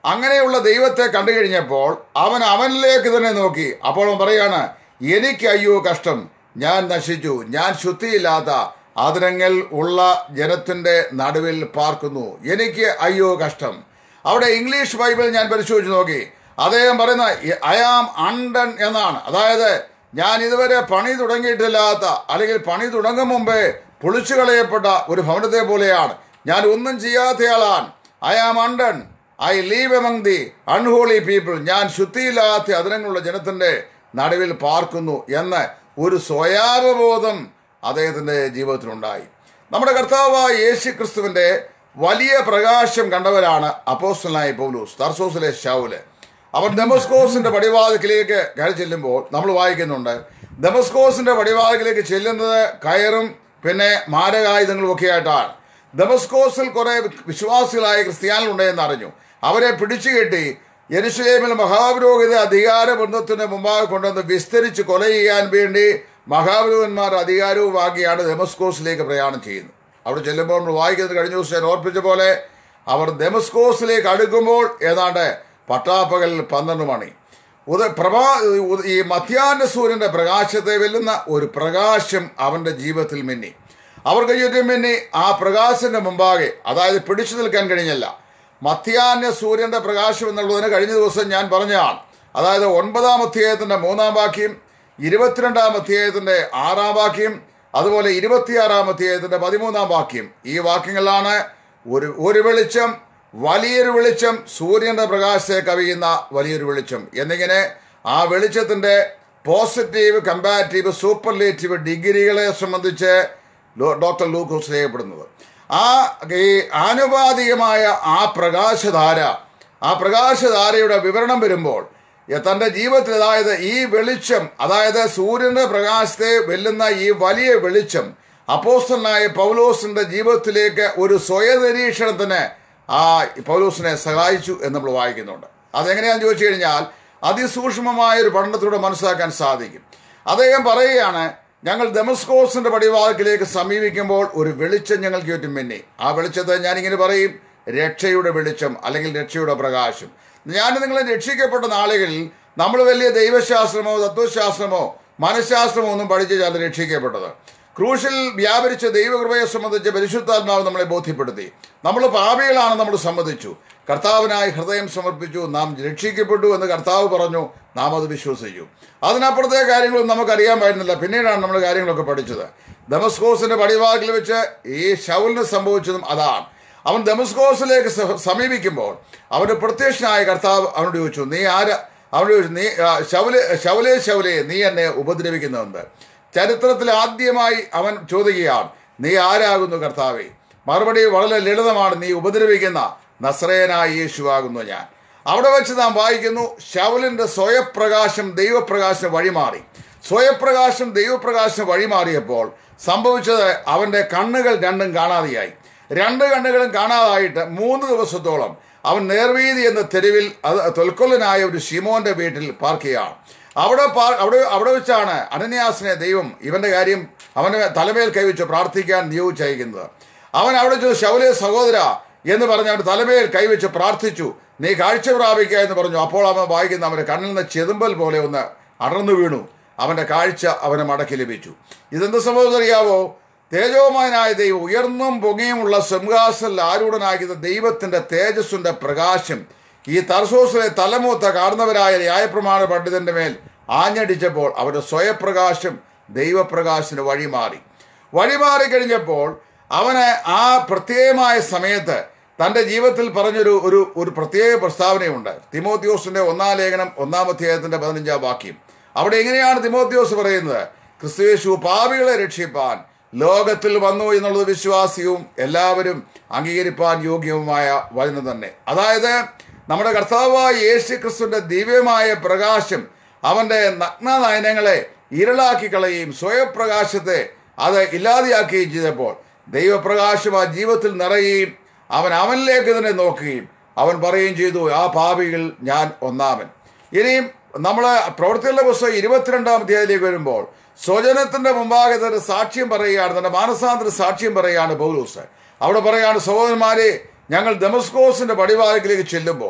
അങ്ങനെയുള്ള ദൈവത്തെ കണ്ടു കഴിഞ്ഞപ്പോൾ അവൻ അവനിലേക്ക് തന്നെ നോക്കി അപ്പോൾ അവൻ പറയാണ് എനിക്ക് അയ്യോ കഷ്ടം ഞാൻ നശിച്ചു ഞാൻ ശുദ്ധിയില്ലാത്ത ആദരങ്ങൾ ഉള്ള ജനത്തിന്റെ നടുവിൽ പാർക്കുന്നു എനിക്ക് അയ്യോ കഷ്ടം അവിടെ ഇംഗ്ലീഷ് ബൈബിൾ ഞാൻ പരിശോധിച്ച് നോക്കി അദ്ദേഹം പറയുന്ന ഐ ആം അണ്ടൺ എന്നാണ് അതായത് ഞാൻ ഇതുവരെ പണി തുടങ്ങിയിട്ടില്ലാത്ത അല്ലെങ്കിൽ പണി തുടങ്ങും മുമ്പേ പൊളിച്ചു കളയപ്പെട്ട ഒരു ഭവനത്തെ പോലെയാണ് ഞാൻ ഒന്നും ചെയ്യാത്തയാളാണ് I am undone I live among the unholy people ഞാൻ ശുദ്ധിയില്ലാത്ത അതിനുള്ള ജനത്തിന്റെ നടുവിൽ പാർക്കുന്നു എന്ന് ഒരു സ്വയാവബോധം അദ്ദേഹത്തിന്റെ ജീവിതത്തിലുണ്ടായി നമ്മുടെ കർത്താവായ യേശു ക്രിസ്തുവിന്റെ വലിയ പ്രകാശം കണ്ടവരാണ് അപ്പോസ്റ്റലായ പൗലൂസ് തർസോസിലെ ഷൗല് അവർ ഡെമസ്കോസിന്റെ പടിവാതിക്കിലേക്ക് കയറി ചെല്ലുമ്പോൾ നമ്മൾ വായിക്കുന്നുണ്ട് ഡെമസ്കോസിന്റെ പടിവാതിക്കിലേക്ക് ചെല്ലുന്നത് കയറും പിന്നെ മാരകായുധങ്ങളും ഒക്കെ ആയിട്ടാണ് ഡെമസ്കോസിൽ കുറെ വിശ്വാസികളായ ക്രിസ്ത്യാനികളുണ്ടെന്ന് അറിഞ്ഞു അവരെ പിടിച്ചു കെട്ടി യെരുസലേമിൽ മഹാപുരോഹിത അധികാര ബന്ധത്തിന് മുമ്പാകെ കൊണ്ടുവന്ന് വിസ്തരിച്ച് കൊല ചെയ്യാൻ വേണ്ടി മഹാപുരോഹിതന്മാർ അധികാരവും വാങ്ങിയാണ് ഡെമസ്കോസിലേക്ക് പ്രയാണം ചെയ്യുന്നത് അവിടെ ചെല്ലുമ്പോൾ നമ്മൾ വായിക്കുന്നത് കഴിഞ്ഞ ദിവസം ഞാൻ ഓർപ്പിച്ച പോലെ അവർ ഡെമസ്കോസിലേക്ക് അടുക്കുമ്പോൾ ഏതാണ്ട് പട്ടാപ്പകൽ പന്ത്രണ്ട് മണി ഉദ പ്രഭാ ഉദ- ഈ മധ്യാഹ്ന സൂര്യന്റെ പ്രകാശത്തെ വെല്ലുന്ന ഒരു പ്രകാശം അവന്റെ ജീവിതത്തിൽ മിന്നി അവർക്ക് ചുറ്റും മിന്നി ആ പ്രകാശത്തിന്റെ മുമ്പാകെ അതായത് പിടിച്ചു നിൽക്കാൻ കഴിഞ്ഞില്ല മധ്യാഹ്ന സൂര്യന്റെ പ്രകാശം എന്നുള്ളതിന് കഴിഞ്ഞ ദിവസം ഞാൻ പറഞ്ഞതാണ് അതായത് ഒൻപതാം അധ്യായത്തിന്റെ മൂന്നാം വാക്യം ഇരുപത്തിരണ്ടാം അധ്യായത്തിന്റെ ആറാം വാക്യം അതുപോലെ ഇരുപത്തിയാറാം അധ്യായത്തിന്റെ പതിമൂന്നാം വാക്യം ഈ വാക്യങ്ങളിലാണ് ഒരു ഒരു വെളിച്ചം വലിയൊരു വെളിച്ചം സൂര്യന്റെ പ്രകാശത്തെ കവിയുന്ന വലിയൊരു വെളിച്ചം എന്നിങ്ങനെ ആ വെളിച്ചത്തിന്റെ പോസിറ്റീവ് കമ്പാരിറ്റീവ് സൂപ്പർലേറ്റീവ് ഡിഗ്രികളെ സംബന്ധിച്ച് ലോ- ഡോക്ടർ ലൂക്കോസ് രേഖപ്പെടുന്നത് ആ ഈ ആനുപാതികമായ ആ പ്രകാശധാര ആ പ്രകാശധാരയുടെ വിവരണം വരുമ്പോൾ എ- തന്റെ ജീവിതത്തിൽ അതായത് ഈ വെളിച്ചം അതായത് സൂര്യന്റെ പ്രകാശത്തെ വെല്ലുന്ന ഈ വലിയ വെളിച്ചം അപ്പോസ്റ്റലായ പൗലോസിന്റെ ജീവിതത്തിലേക്ക് ഒരു സ്വയനിരീക്ഷണത്തിന് ആ പൗലോസിനെ സഹായിച്ചു എന്ന് നമ്മൾ വായിക്കുന്നുണ്ട് അതെങ്ങനെയാന്ന് ചോദിച്ചു കഴിഞ്ഞാൽ അതിസൂക്ഷ്മമായ ഒരു പഠനത്തിലൂടെ മനസ്സിലാക്കാൻ സാധിക്കും അദ്ദേഹം പറയുകയാണ് ഞങ്ങൾ ഡെമസ്കോസിന്റെ പടിവാക്കിലേക്ക് സമീപിക്കുമ്പോൾ ഒരു വെളിച്ചം ഞങ്ങൾക്ക് ചുറ്റും മിന്നി ആ വെളിച്ചത്തെ ഞാനിങ്ങനെ പറയും രക്ഷയുടെ വെളിച്ചം അല്ലെങ്കിൽ രക്ഷയുടെ പ്രകാശം ഞാൻ നിങ്ങളെ രക്ഷിക്കപ്പെട്ട നാളുകളിൽ നമ്മൾ വലിയ ദൈവശാസ്ത്രമോ തത്വശാസ്ത്രമോ മനഃശാസ്ത്രമോ ഒന്നും പഠിച്ചാൽ രക്ഷിക്കപ്പെട്ടത് ക്രൂശിൽ വ്യാപരിച്ച ദൈവകൃപയെ സംബന്ധിച്ച് പരിശുദ്ധാത്മാവ് നമ്മളെ ബോധ്യപ്പെടുത്തി നമ്മൾ പാപികളാണ് നമ്മൾ സമ്മതിച്ചു കർത്താവിനായി ഹൃദയം സമർപ്പിച്ചു നാം രക്ഷിക്കപ്പെട്ടു എന്ന് കർത്താവ് പറഞ്ഞു നാം അത് വിശ്വസിച്ചു അതിനപ്പുറത്തെ കാര്യങ്ങളൊന്നും നമുക്കറിയാൻ പായിരുന്നില്ല പിന്നീടാണ് നമ്മൾ കാര്യങ്ങളൊക്കെ പഠിച്ചത് ദമസ്കോസിന്റെ പടിവാക്കിൽ വെച്ച് ഈ ഷൗലിന് സംഭവിച്ചതും അതാണ് അവൻ ദമസ്കോസിലേക്ക് സ- സമീപിക്കുമ്പോൾ അവന്റെ പ്രത്യക്ഷനായ കർത്താവ് അവനോട് ചോദിച്ചു നീ ആരാ അവനോട് ചോദിച്ചു നീ ആ, ശൗലെ ശൗലേ ശൗലേ നീ എന്നെ ഉപദ്രവിക്കുന്നുണ്ട് ചരിത്രത്തിൽ ആദ്യമായി അവൻ ചോദിക്കുകയാണ് നീ ആരാകുന്നു കർത്താവേ മറുപടി വളരെ ലളിതമാണ് നീ ഉപദ്രവിക്കുന്ന നസ്രയനായ യേശുവാകുന്നു ഞാൻ അവിടെ വെച്ച് നാം വായിക്കുന്നു ശൗലിന്റെ സ്വയപ്രകാശം ദൈവപ്രകാശം വഴിമാറി സ്വയപ്രകാശം ദൈവപ്രകാശം വഴിമാറിയപ്പോൾ സംഭവിച്ചത് അവന്റെ കണ്ണുകൾ രണ്ടും കാണാതെയായി രണ്ട് കണ്ണുകളും കാണാതായിട്ട് മൂന്ന് ദിവസത്തോളം അവൻ നേർവീതി എന്ന തെരുവിൽ അത് തൊൽക്കൊല്ലനായ ഒരു ഷിമോന്റെ വീട്ടിൽ പാർക്കുകയാണ് അവിടെ പാ- അവിടെ അവിടെ വെച്ചാണ് അനന്യാസിനെ ദൈവം ഇവന്റെ കാര്യം അവന്റെ തലമേൽ കൈവച്ച് പ്രാർത്ഥിക്കാൻ നിയോഗിച്ചയക്കുന്നത് അവൻ അവിടെ ചോദിച്ചു ശൗലേ സഹോദര എന്ന് പറഞ്ഞ് അവന്റെ തലമേൽ കൈവച്ച് പ്രാർത്ഥിച്ചു നീ കാഴ്ച പ്രാപിക്കുക എന്ന് പറഞ്ഞു അപ്പോൾ അവൻ വായിക്കുന്ന അവന്റെ കണ്ണിൽ നിന്ന് ചെതുമ്പൽ പോലെ ഒന്ന് അടർന്നു വീണു അവന്റെ കാഴ്ച അവന് മടക്കി ലഭിച്ചു ഇതെന്ത് സംഭവം അറിയാവോ തേജോമയനായ ദൈവം ഉയർന്നും പൊങ്ങിയുമുള്ള സിംഹാസനിൽ ആരൂഢനാക്കിയ ദൈവത്തിന്റെ തേജസ്സിന്റെ പ്രകാശം ഈ തർസോസിലെ തലമൂത്ത കാർന്നവരായ ന്യായപ്രമാണ പണ്ഡിതന്റെ മേൽ ആഞ്ഞടിച്ചപ്പോൾ അവരുടെ സ്വയപ്രകാശം ദൈവപ്രകാശത്തിന് വഴിമാറി വഴിമാറി കഴിഞ്ഞപ്പോൾ അവന് ആ പ്രത്യേകമായ സമയത്ത് തന്റെ ജീവിതത്തിൽ പറഞ്ഞൊരു ഒരു ഒരു പ്രത്യേക പ്രസ്താവനയുണ്ട് തിമോത്യോസിന്റെ ഒന്നാം ലേഖനം ഒന്നാം അധ്യായത്തിന്റെ പതിനഞ്ചാം വാക്യം അവിടെ എങ്ങനെയാണ് തിമോത്യോസ് പറയുന്നത് ക്രിസ്തുയേശു പാപികളെ രക്ഷിപ്പാൻ ലോകത്തിൽ വന്നു എന്നുള്ളത് വിശ്വാസിയും എല്ലാവരും അംഗീകരിപ്പാൻ യോഗ്യവുമായ വചനം തന്നെ അതായത് നമ്മുടെ കർത്താവായ യേശു ക്രിസ്തുവിന്റെ ദിവ്യമായ പ്രകാശം അവന്റെ നഗ്നനയനങ്ങളെ ഇരുളാക്കി കളയുകയും സ്വയപ്രകാശത്തെ അത് ഇല്ലാതെയാക്കുകയും ചെയ്തപ്പോൾ ദൈവപ്രകാശം ആ ജീവിതത്തിൽ നിറയുകയും അവൻ അവനിലേക്ക് തന്നെ നോക്കുകയും അവൻ പറയുകയും ചെയ്തു ആ പാപികൾ ഞാൻ ഒന്നാമൻ ഇനിയും നമ്മൾ പ്രവർത്തികളുടെ പുസ്തകം ഇരുപത്തിരണ്ടാം അധ്യായത്തിലേക്ക് വരുമ്പോൾ സ്വജനത്തിന്റെ മുമ്പാകെ തന്നെ സാക്ഷ്യം പറയുകയാണ് തന്റെ മാനസാന്തര സാക്ഷ്യം പറയുകയാണ് പൗലൂസ് അവിടെ പറയാണ് സഹോദരന്മാരെ ഞങ്ങൾ ദമസ്കോസിന്റെ പടിവാതിലേക്ക് ചെല്ലുമ്പോൾ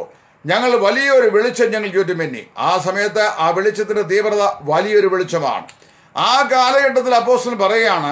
ഞങ്ങൾ വലിയൊരു വെളിച്ചം ഞങ്ങൾ ചുറ്റും മിന്നി ആ സമയത്ത് ആ വെളിച്ചത്തിന്റെ തീവ്രത വലിയൊരു വെളിച്ചമാണ് ആ കാലഘട്ടത്തിൽ അപ്പോസ്റ്റലൻ പറയുകയാണ്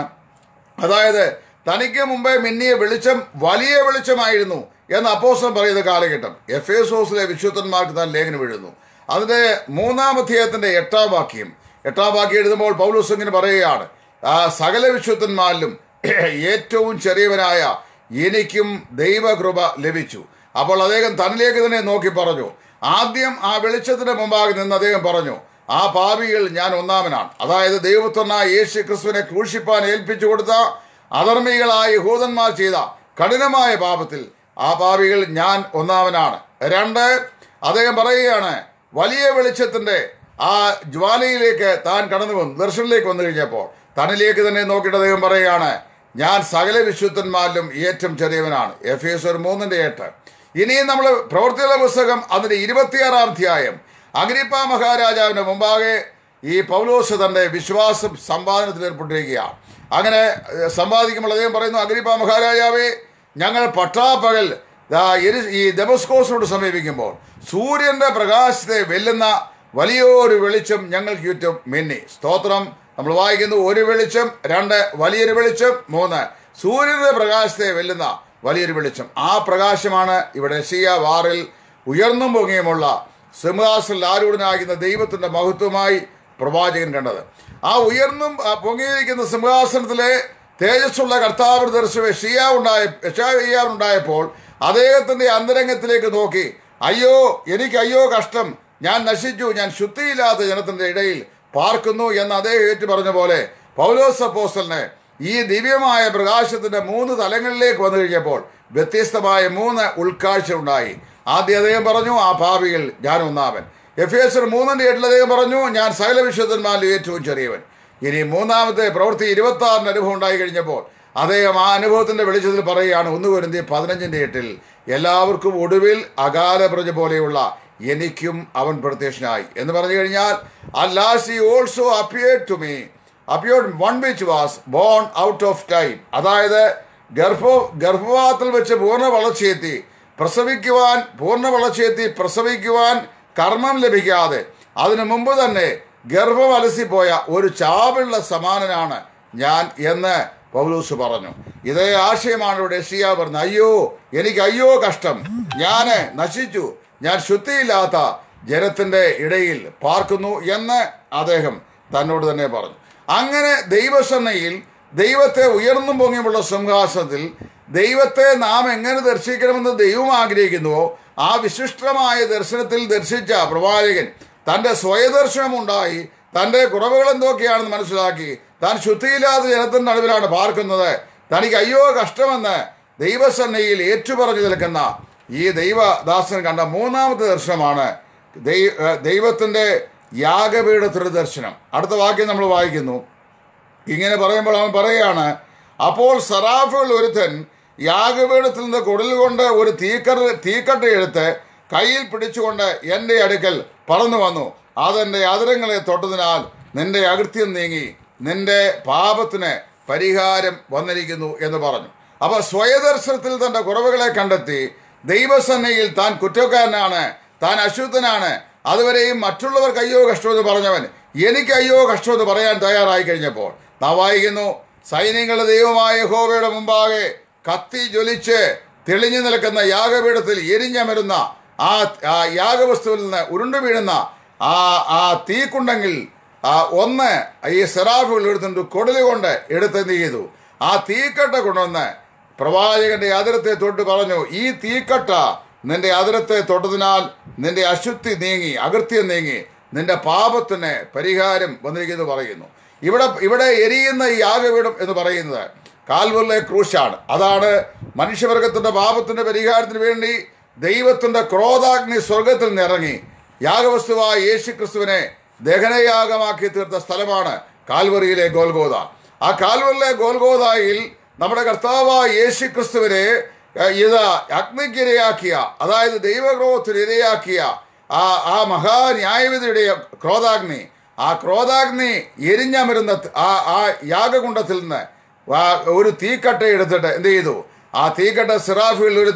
അതായത് തനിക്ക് മുമ്പേ മിന്നിയ വെളിച്ചം വലിയ വെളിച്ചമായിരുന്നു എന്ന് അപ്പോസ്റ്റലൻ പറയുന്ന കാലഘട്ടം എഫ് എസോസിലെ വിശുദ്ധന്മാർക്ക് താൻ ലേഖനം എഴുതുന്നു അതിന്റെ മൂന്നാം അധ്യായത്തിന്റെ എട്ടാം വാക്യം എട്ടാം വാക്യം എഴുതുമ്പോൾ പൗലോസ് ഇങ്ങനെ പറയുകയാണ് ആ സകല വിശുദ്ധന്മാരിലും ഏറ്റവും ചെറിയവനായ എനിക്കും ദൈവകൃപ ലഭിച്ചു അപ്പോൾ അദ്ദേഹം തന്നിലേക്ക് തന്നെ നോക്കി പറഞ്ഞു ആദ്യം ആ വെളിച്ചത്തിന്റെ മുമ്പാകെ നിന്ന് അദ്ദേഹം പറഞ്ഞു ആ പാപികൾ ഞാൻ ഒന്നാമനാണ് അതായത് ദൈവത്വനായ യേശു ക്രിസ്തുവിനെ ക്രൂശിപ്പാൻ ഏൽപ്പിച്ചു കൊടുത്ത അധർമ്മികളായ യഹൂദന്മാർ ചെയ്ത കഠിനമായ പാപത്തിൽ ആ പാപികൾ ഞാൻ ഒന്നാമനാണ് രണ്ട് അദ്ദേഹം പറയുകയാണ് വലിയ വെളിച്ചത്തിന്റെ ആ ജ്വാലയിലേക്ക് താൻ കടന്നു വന്നു ദർശനിലേക്ക് വന്നു കഴിഞ്ഞപ്പോൾ തന്നിലേക്ക് തന്നെ നോക്കിയിട്ട് അദ്ദേഹം പറയുകയാണ് ഞാൻ സകല വിശുദ്ധന്മാരിലും ഏറ്റവും ചെറിയവനാണ് എഫ് എസ് ഒരു മൂന്നിന്റെ എട്ട് ഇനിയും നമ്മൾ പ്രവർത്തികളുടെ പുസ്തകം അതിന്റെ ഇരുപത്തിയാറാം അധ്യായം അഗ്രിപ്പ മഹാരാജാവിന്റെ മുമ്പാകെ ഈ പൗലോസ് തന്റെ വിശ്വാസം സമ്പാദനത്തിൽ ഏർപ്പെട്ടിരിക്കുകയാണ് അങ്ങനെ ഏഹ്, സമ്പാദിക്കുമ്പോൾ അദ്ദേഹം പറയുന്നു അഗ്രിപ്പ മഹാരാജാവേ ഞങ്ങൾ പട്ടാപ്പകൽ ദാ എരി- ഈ ഡെമസ്കോസിനോട് സമീപിക്കുമ്പോൾ സൂര്യന്റെ പ്രകാശത്തെ വെല്ലുന്ന വലിയൊരു വെളിച്ചം ഞങ്ങൾക്ക് ചുറ്റും മിന്നി സ്തോത്രം നമ്മൾ വായിക്കുന്നു ഒരു വെളിച്ചം രണ്ട് വലിയൊരു വെളിച്ചം മൂന്ന് സൂര്യന്റെ പ്രകാശത്തെ വെല്ലുന്ന വലിയൊരു വെളിച്ചം ആ പ്രകാശമാണ് ഇവിടെ ഷിയ വാറിൽ ഉയർന്നും പൊങ്ങിയുമുള്ള സിംഹാസനിൽ ആരൂഢനാകുന്ന ദൈവത്തിന്റെ മഹത്വമായി പ്രവാചകൻ കണ്ടത് ആ ഉയർന്നും ആ പൊങ്ങിയിരിക്കുന്ന സിംഹാസനത്തിലെ തേജസ്സുള്ള കർത്താവ് ദർശനം ഷിയാവുണ്ടായ യശാവുണ്ടായപ്പോൾ അദ്ദേഹത്തിന്റെ അന്തരംഗത്തിലേക്ക് നോക്കി അയ്യോ എനിക്ക് അയ്യോ കഷ്ടം ഞാൻ നശിച്ചു ഞാൻ ശുദ്ധിയില്ലാത്ത ജനത്തിന്റെ ഇടയിൽ പാർക്കുന്നു എന്ന് അദ്ദേഹം ഏറ്റു പറഞ്ഞ പോലെ പൗലോസ് അപ്പോസ്റ്റലിന് ഈ ദിവ്യമായ പ്രകാശത്തിന്റെ മൂന്ന് തലങ്ങളിലേക്ക് വന്നു കഴിഞ്ഞപ്പോൾ വ്യത്യസ്തമായ മൂന്ന് ഉൾക്കാഴ്ച ഉണ്ടായി ആദ്യം അദ്ദേഹം പറഞ്ഞു ആ പാപികൾ ഞാൻ ഒന്നാമൻ എഫ് എസ് മൂന്നിന്റെ എട്ടിൽ അദ്ദേഹം പറഞ്ഞു ഞാൻ സകല വിശുദ്ധന്മാരിൽ ഏറ്റവും ചെറിയവൻ ഇനി മൂന്നാമത്തെ പ്രവൃത്തി ഇരുപത്തി ആറിന് അനുഭവം ഉണ്ടായി കഴിഞ്ഞപ്പോൾ അദ്ദേഹം ആ അനുഭവത്തിന്റെ വെളിച്ചത്തിൽ പറയുകയാണ് ഒന്ന് വരുന്ന പതിനഞ്ചിന്റെ എട്ടിൽ എല്ലാവർക്കും ഒടുവിൽ അകാല പ്രജ പോലെയുള്ള എനിക്കും അവൻ പ്രത്യക്ഷനായി എന്ന് പറഞ്ഞു കഴിഞ്ഞാൽ alas he also appear to me appear one which was born out of time അതായത് ഗർഭ ഗർഭപാത്രത്തിൽ വെച്ച് പൂർണ്ണ വളർച്ചയെത്തി പ്രസവിക്കുവാൻ പൂർണ്ണ വളർച്ചയെത്തി പ്രസവിക്കുവാൻ കർമ്മം ലഭിക്കാതെ അതിനു മുമ്പ് തന്നെ ഗർഭം അലസിപ്പോയ ഒരു ചാവുള്ള സമാനനാണ് ഞാൻ എന്ന് പൗലൂസ് പറഞ്ഞു ഇതേ ആശയമാണ് ഇവിടെ ഷിയ പറഞ്ഞത് അയ്യോ എനിക്ക് അയ്യോ കഷ്ടം ഞാൻ നശിച്ചു ഞാൻ ശുദ്ധിയില്ലാത്ത ജനത്തിന്റെ ഇടയിൽ പാർക്കുന്നു എന്ന് അദ്ദേഹം തന്നോട് തന്നെ പറഞ്ഞു അങ്ങനെ ദൈവസന്നയിൽ ദൈവത്തെ ഉയർന്നും പൊങ്ങിയുമുള്ള സിംഹാസനത്തിൽ ദൈവത്തെ നാം എങ്ങനെ ദർശിക്കണമെന്ന് ദൈവം ആഗ്രഹിക്കുന്നുവോ ആ വിശിഷ്ടമായ ദർശനത്തിൽ ദർശിച്ച പ്രവാചകൻ തന്റെ സ്വയദർശനമുണ്ടായി തന്റെ കുറവുകൾ എന്തൊക്കെയാണെന്ന് മനസ്സിലാക്കി താൻ ശുദ്ധിയില്ലാത്ത ജനത്തിന്റെ നടുവിലാണ് പാർക്കുന്നത് തനിക്ക് അയ്യോ കഷ്ടമെന്ന് ദൈവസന്നയിൽ ഏറ്റുപറഞ്ഞു നിൽക്കുന്ന ഈ ദൈവദാസൻ കണ്ട മൂന്നാമത്തെ ദർശനമാണ് ദൈ- ഏഹ് ദൈവത്തിന്റെ യാഗപീഠത്തിന്റെ ദർശനം അടുത്ത വാക്യം നമ്മൾ വായിക്കുന്നു ഇങ്ങനെ പറയുമ്പോൾ അവൻ പറയുകയാണ് അപ്പോൾ സറാഫുകൾ ഒരുത്തൻ യാഗപീഠത്തിൽ നിന്ന് കുടൽ കൊണ്ട് ഒരു തീക്കർ തീക്കട്ട എടുത്ത് കയ്യിൽ പിടിച്ചുകൊണ്ട് എൻ്റെ അടുക്കൽ പറന്നു വന്നു അതെൻ്റെ അതിരങ്ങളെ തൊട്ടതിനാൽ നിന്റെ അകൃത്യം നീങ്ങി നിന്റെ പാപത്തിന് പരിഹാരം വന്നിരിക്കുന്നു എന്ന് പറഞ്ഞു അപ്പൊ സ്വയദർശനത്തിൽ തന്റെ കുറവുകളെ കണ്ടെത്തി ദൈവസന്നയിൽ താൻ കുറ്റക്കാരനാണ് താൻ അശുദ്ധനാണ് അതുവരെയും മറ്റുള്ളവർക്ക് അയ്യോ കഷ്ടമെന്ന് പറഞ്ഞവൻ എനിക്ക് അയ്യോ കഷ്ടമെന്ന് പറയാൻ തയ്യാറായി കഴിഞ്ഞപ്പോൾ നാം വായിക്കുന്നു സൈന്യങ്ങളുടെ ദൈവമായ യഹോവയുടെ മുമ്പാകെ കത്തി ജ്വലിച്ച് തെളിഞ്ഞു നിൽക്കുന്ന യാഗപീഠത്തിൽ എരിഞ്ഞമരുന്ന ആ ആ യാഗവസ്തുവിൽ നിന്ന് ഉരുണ്ടു വീഴുന്ന ആ ആ തീക്കുണ്ടെങ്കിൽ ആ ഒന്ന് ഈ സെറാഫുകൾ എടുത്തുകൊണ്ട് കൊടല് കൊണ്ട് എടുത്ത് എന്ത് ചെയ്തു ആ തീക്കട്ട കൊണ്ടുവന്ന് പ്രവാചകന്റെ അതിരത്തെ തൊട്ട് പറഞ്ഞു ഈ തീക്കട്ട നിന്റെ അതിരത്തെ തൊട്ടതിനാൽ നിന്റെ അശുദ്ധി നീങ്ങി അകൃത്യം നീങ്ങി നിന്റെ പാപത്തിന് പരിഹാരം വന്നിരിക്കുന്നു പറയുന്നു ഇവിടെ ഇവിടെ എരിയുന്ന ഈ യാഗപീഠം എന്ന് പറയുന്നത് കാൽവറിലെ ക്രൂശാണ് അതാണ് മനുഷ്യവർഗത്തിന്റെ പാപത്തിന്റെ പരിഹാരത്തിന് വേണ്ടി ദൈവത്തിന്റെ ക്രോധാഗ്നി സ്വർഗത്തിൽ നിന്നിറങ്ങി യാഗവസ്തുവായ യേശു ക്രിസ്തുവിനെ ദഹനയാഗമാക്കി തീർത്ത സ്ഥലമാണ് കാൽവറിയിലെ ഗോൽഗോത ആ കാൽവറിലെ ഗോൽഗോതായിൽ നമ്മുടെ കർത്താവായ യേശു ക്രിസ്തുവിനെ ഏഹ്, ഇത് അഗ്നിക്കിരയാക്കിയ അതായത് ദൈവക്രോധത്തിന് ഇരയാക്കിയ ആ ആ മഹാന്യായവിധിയുടെ ക്രോധാഗ്നി ആ ക്രോധാഗ്നി എരിഞ്ഞമരുന്ന ആ ആ യാഗകുണ്ടത്തിൽ നിന്ന് ആ ഒരു തീക്കട്ട എടുത്തിട്ട് എന്ത് ചെയ്തു ആ തീക്കട്ട സിറാഫിൽ ഒരുത്തൻ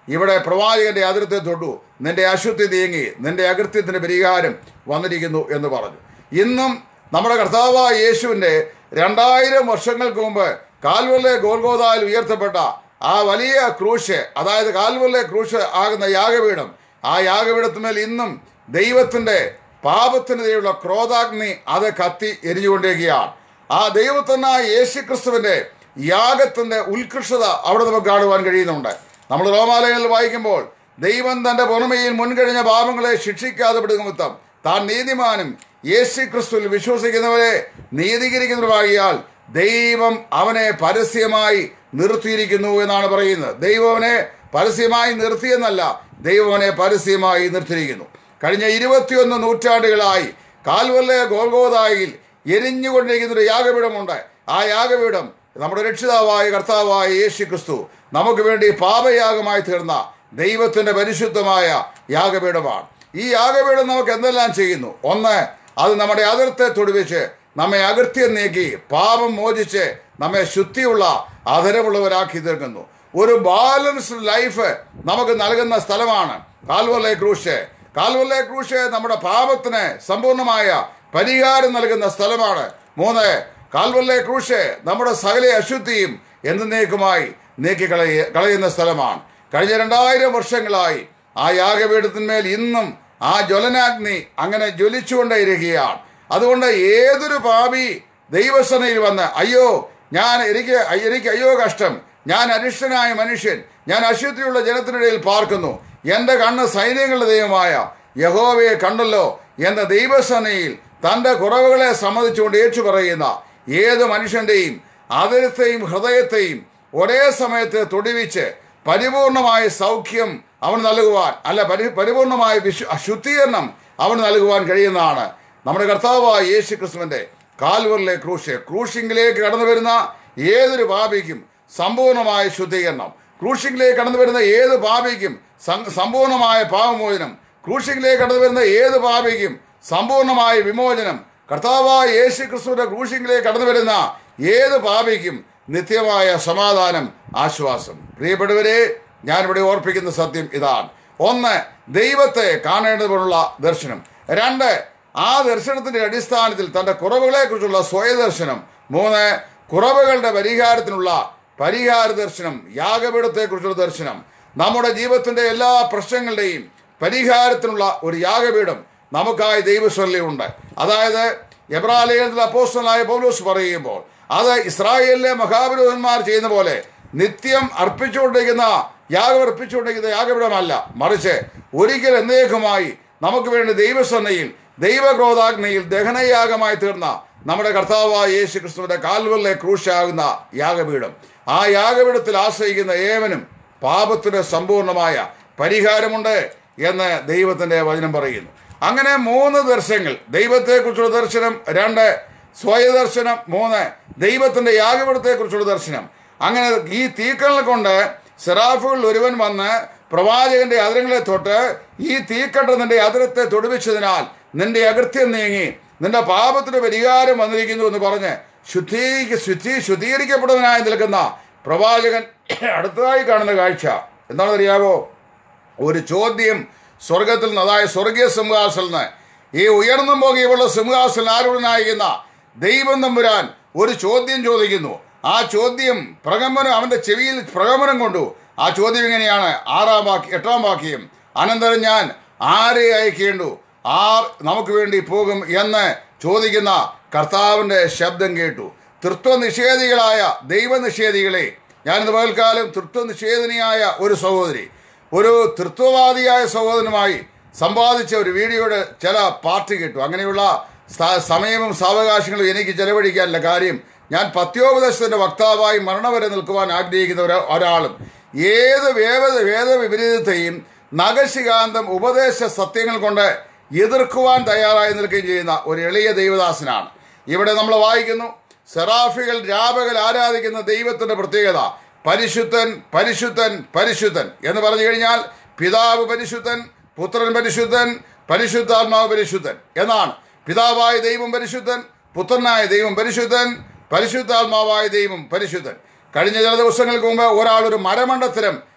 ഇവിടെ പ്രവാചകന്റെ അതിർത്തെ തൊട്ടു നിന്റെ അശുദ്ധി നീങ്ങി നിന്റെ അകൃത്യത്തിന് പരിഹാരം വന്നിരിക്കുന്നു എന്ന് പറഞ്ഞു ഇന്നും നമ്മുടെ കർത്താവായ യേശുവിന്റെ രണ്ടായിരം വർഷങ്ങൾക്ക് മുമ്പ് കാൽവല്ലെ ഗോൽഗോതായിൽ ഉയർത്തപ്പെട്ട ആ വലിയ ക്രൂശ് അതായത് കാൽവല്ലെ ക്രൂശ് ആകുന്ന യാഗപീഠം ആ യാഗപീഠത്തിന്മേൽ ഇന്നും ദൈവത്തിന്റെ പാപത്തിനെതിരെയുള്ള ക്രോധാഗ്നി അത് കത്തി എരിഞ്ഞുകൊണ്ടിരിക്കുകയാണ് ആ ദൈവത്തന്നായ യേശു ക്രിസ്തുവിന്റെ യാഗത്തിന്റെ ഉത്കൃഷ്ടത അവിടെ നമുക്ക് കാണുവാൻ കഴിയുന്നുണ്ട് നമ്മൾ റോമാലയങ്ങളിൽ വായിക്കുമ്പോൾ ദൈവം തന്റെ പുറമയിൽ മുൻകഴിഞ്ഞ പാപങ്ങളെ ശിക്ഷിക്കാതെ വിടുങ്ങുമിത്തം താൻ നീതിമാനും യേശു ക്രിസ്തുവിൽ വിശ്വസിക്കുന്നവരെ നീതീകരിക്കുന്നവരാകിയാൽ ദൈവം അവനെ പരസ്യമായി നിർത്തിയിരിക്കുന്നു എന്നാണ് പറയുന്നത് ദൈവം അവനെ പരസ്യമായി നിർത്തിയെന്നല്ല ദൈവം അവനെ പരസ്യമായി നിർത്തിയിരിക്കുന്നു കഴിഞ്ഞ ഇരുപത്തിയൊന്ന് നൂറ്റാണ്ടുകളായി കാൽവല്ലെ ഗോൽഗോതായിൽ എരിഞ്ഞുകൊണ്ടിരിക്കുന്ന ഒരു യാഗപീഠമുണ്ട് ആ യാഗപീഠം നമ്മുടെ രക്ഷിതാവായ കർത്താവായ യേശു ക്രിസ്തു നമുക്ക് വേണ്ടി പാപയാഗമായി തീർന്ന ദൈവത്തിന്റെ പരിശുദ്ധമായ യാഗപീഠമാണ് ഈ യാഗപീഠം നമുക്ക് എന്തെല്ലാം ചെയ്യുന്നു ഒന്ന് അത് നമ്മുടെ അതിർത്തെ തൊടുവിച്ച് നമ്മെ അകൃത്യം നീക്കി പാപം മോചിച്ച് നമ്മെ ശുദ്ധിയുള്ള അധരമുള്ളവരാക്കി തീർക്കുന്നു ഒരു ബാലൻസ്ഡ് ലൈഫ് നമുക്ക് നൽകുന്ന സ്ഥലമാണ് കാൽവല്ലെ ക്രൂശ് കാൽവല്ലെ ക്രൂശ് നമ്മുടെ പാപത്തിന് സമ്പൂർണമായ പരിഹാരം നൽകുന്ന സ്ഥലമാണ് മൂന്ന് കാൽവല്ലെ ക്രൂശ് നമ്മുടെ സകല അശുദ്ധിയും എന്നേക്കുമായി നീക്കി കളയ കളയുന്ന സ്ഥലമാണ് കഴിഞ്ഞ രണ്ടായിരം വർഷങ്ങളായി ആ യാഗപീഠത്തിന്മേൽ ഇന്നും ആ ജ്വലനാഗ്നി അങ്ങനെ ജ്വലിച്ചുകൊണ്ടേയിരിക്കുകയാണ് അതുകൊണ്ട് ഏതൊരു പാപി ദൈവസനയിൽ വന്ന് അയ്യോ ഞാൻ എനിക്ക് എനിക്ക് അയ്യോ കഷ്ടം ഞാൻ അരിഷ്ടനായ മനുഷ്യൻ ഞാൻ അശുദ്ധിയുള്ള ജനത്തിനിടയിൽ പാർക്കുന്നു എൻ്റെ കണ്ണ് സൈന്യങ്ങളുടെ ദൈവമായ യഹോവയെ കണ്ടല്ലോ എന്ന ദൈവസനയിൽ തൻ്റെ കുറവുകളെ സമ്മതിച്ചുകൊണ്ട് ഏറ്റു പറയുന്ന ഏത് മനുഷ്യന്റെയും അതിരത്തെയും ഹൃദയത്തെയും ഒരേ സമയത്ത് തൊടിവിച്ച് പരിപൂർണമായ സൗഖ്യം അവൻ നൽകുവാൻ അല്ല പരി പരിപൂർണമായ വിശു ശുദ്ധീകരണം അവൻ നൽകുവാൻ കഴിയുന്നതാണ് നമ്മുടെ കർത്താവായ യേശു ക്രിസ്തുവിന്റെ കാൽവറിലെ ക്രൂശ് ക്രൂശിങ്കിലേക്ക് കടന്നു വരുന്ന ഏതൊരു പാപിക്കും സമ്പൂർണമായ ശുദ്ധീകരണം ക്രൂശിങ്കിലേക്ക് കടന്നു വരുന്ന ഏത് പാപിക്കും സം- സമ്പൂർണമായ പാപമോചനം ക്രൂശിങ്കിലേക്ക് കടന്നു വരുന്ന ഏത് പാപിക്കും സമ്പൂർണമായ വിമോചനം കർത്താവായ യേശു ക്രിസ്തുവിന്റെ ക്രൂശിങ്കിലേക്ക് കടന്നു വരുന്ന ഏത് പാപിക്കും നിത്യമായ സമാധാനം ആശ്വാസം പ്രിയപ്പെട്ടവരെ ഞാനിവിടെ ഓർപ്പിക്കുന്ന സത്യം ഇതാണ് ഒന്ന് ദൈവത്തെ കാണേണ്ടതിനുള്ള ദർശനം രണ്ട് ആ ദർശനത്തിന്റെ അടിസ്ഥാനത്തിൽ തന്റെ കുറവുകളെ കുറിച്ചുള്ള സ്വയദർശനം മൂന്ന് കുറവുകളുടെ പരിഹാരത്തിനുള്ള പരിഹാര ദർശനം യാഗപീഠത്തെ കുറിച്ചുള്ള ദർശനം നമ്മുടെ ജീവിതത്തിന്റെ എല്ലാ പ്രശ്നങ്ങളുടെയും പരിഹാരത്തിനുള്ള ഒരു യാഗപീഠം നമുക്കായി ദൈവസ്വല്യുണ്ട് അതായത് എബ്രാലയത്തിൽ അപ്പോസ്റ്റലായ പൗലോസ് പറയുമ്പോൾ അത് ഇസ്രായേലിലെ മഹാപുരോധന്മാർ ചെയ്യുന്ന പോലെ നിത്യം അർപ്പിച്ചുകൊണ്ടിരിക്കുന്ന യാഗം അർപ്പിച്ചുകൊണ്ടിരിക്കുന്ന യാഗപീഠമല്ല മറിച്ച് ഒരിക്കൽ എന്നേക്കുമായി നമുക്ക് വേണ്ടി ദൈവസന്നയിൽ ദൈവക്രോധാഗ്നയിൽ ദഹനയാഗമായി തീർന്ന നമ്മുടെ കർത്താവായ യേശു ക്രിസ്തുവിന്റെ കാൽവല്ലെ ക്രൂശാകുന്ന യാഗപീഠം ആ യാഗപീഠത്തിൽ ആശ്രയിക്കുന്ന ഏവനും പാപത്തിന് സമ്പൂർണമായ പരിഹാരമുണ്ട് എന്ന് ദൈവത്തിന്റെ വചനം പറയുന്നു അങ്ങനെ മൂന്ന് ദർശനങ്ങൾ ദൈവത്തെക്കുറിച്ചുള്ള ദർശനം രണ്ട് സ്വയദർശനം മൂന്ന് ദൈവത്തിന്റെ യാഗപീഠത്തെക്കുറിച്ചുള്ള ദർശനം അങ്ങനെ ഈ തീക്കണൽ കൊണ്ട് സെറാഫുകളിൽ ഒരുവൻ വന്ന് പ്രവാചകന്റെ അതിരങ്ങളെ തൊട്ട് ഈ തീക്കട്ട നിന്റെ അതിരത്തെ തൊടുവിച്ചതിനാൽ നിന്റെ അകൃത്യം നീങ്ങി നിന്റെ പാപത്തിന് പരിഹാരം വന്നിരിക്കുന്നു എന്ന് പറഞ്ഞ് ശുദ്ധീകരിക്ക ശുദ്ധീ ശുദ്ധീകരിക്കപ്പെടുന്നതിനായി നിൽക്കുന്ന പ്രവാചകൻ അടുത്തതായി കാണുന്ന കാഴ്ച എന്താണെന്ന് അറിയാവോ ഒരു ചോദ്യം സ്വർഗത്തിൽ നിന്ന് അതായത് സ്വർഗീയ സിംഹാസനിൽ നിന്ന് ഈ ഉയർന്നും പോകുകയുള്ള സിംഹാസനം ആരൂഢനായിരിക്കുന്ന ദൈവം തമ്പുരാൻ ഒരു ചോദ്യം ചോദിക്കുന്നു ആ ചോദ്യം പ്രകമ്പനം അവന്റെ ചെവിയിൽ പ്രകമ്പനം കൊണ്ടു ആ ചോദ്യം ഇങ്ങനെയാണ് ആറാം വാക്യം എട്ടാം വാക്യം അനന്തരം ഞാൻ ആരെ അയക്കേണ്ടു ആർ നമുക്ക് വേണ്ടി പോകും എന്ന് ചോദിക്കുന്ന കർത്താവിന്റെ ശബ്ദം കേട്ടു തൃത്വനിഷേധികളായ ദൈവനിഷേധികളെ ഞാനിന്ന് പകൽക്കാലം തൃത്വനിഷേധിനിയായ ഒരു സഹോദരി ഒരു തൃത്വവാദിയായ സഹോദരനുമായി സമ്പാദിച്ച ഒരു വീഡിയോയുടെ ചില പാർട്ടി കിട്ടു അങ്ങനെയുള്ള സ- സമയവും സാവകാശങ്ങളും എനിക്ക് ചെലവഴിക്കാനുള്ള കാര്യം ഞാൻ പത്യോപദേശത്തിന്റെ വക്താവായി മരണം വരെ നിൽക്കുവാൻ ആഗ്രഹിക്കുന്ന ഒരു ഒരാളും ഏത് വേദ വേദവിപരീതത്തെയും നഖശികാന്തം ഉപദേശ സത്യങ്ങൾ കൊണ്ട് എതിർക്കുവാൻ തയ്യാറായി നിൽക്കുകയും ചെയ്യുന്ന ഒരു എളിയ ദൈവദാസനാണ് ഇവിടെ നമ്മൾ വായിക്കുന്നു സെറാഫികൾ രാപകൽ ആരാധിക്കുന്ന ദൈവത്തിന്റെ പ്രത്യേകത പരിശുദ്ധൻ പരിശുദ്ധൻ പരിശുദ്ധൻ എന്ന് പറഞ്ഞു കഴിഞ്ഞാൽ പിതാവ് പരിശുദ്ധൻ പുത്രൻ പരിശുദ്ധൻ പരിശുദ്ധാത്മാവ് പരിശുദ്ധൻ എന്നാണ് പിതാവായ ദൈവം പരിശുദ്ധൻ പുത്രനായ ദൈവം പരിശുദ്ധൻ പരിശുദ്ധാത്മാവായ ദൈവം പരിശുദ്ധൻ കഴിഞ്ഞ ചില ദിവസങ്ങൾക്ക് മുമ്പ് ഒരാൾ ഒരു മരമണ്ടത്തരം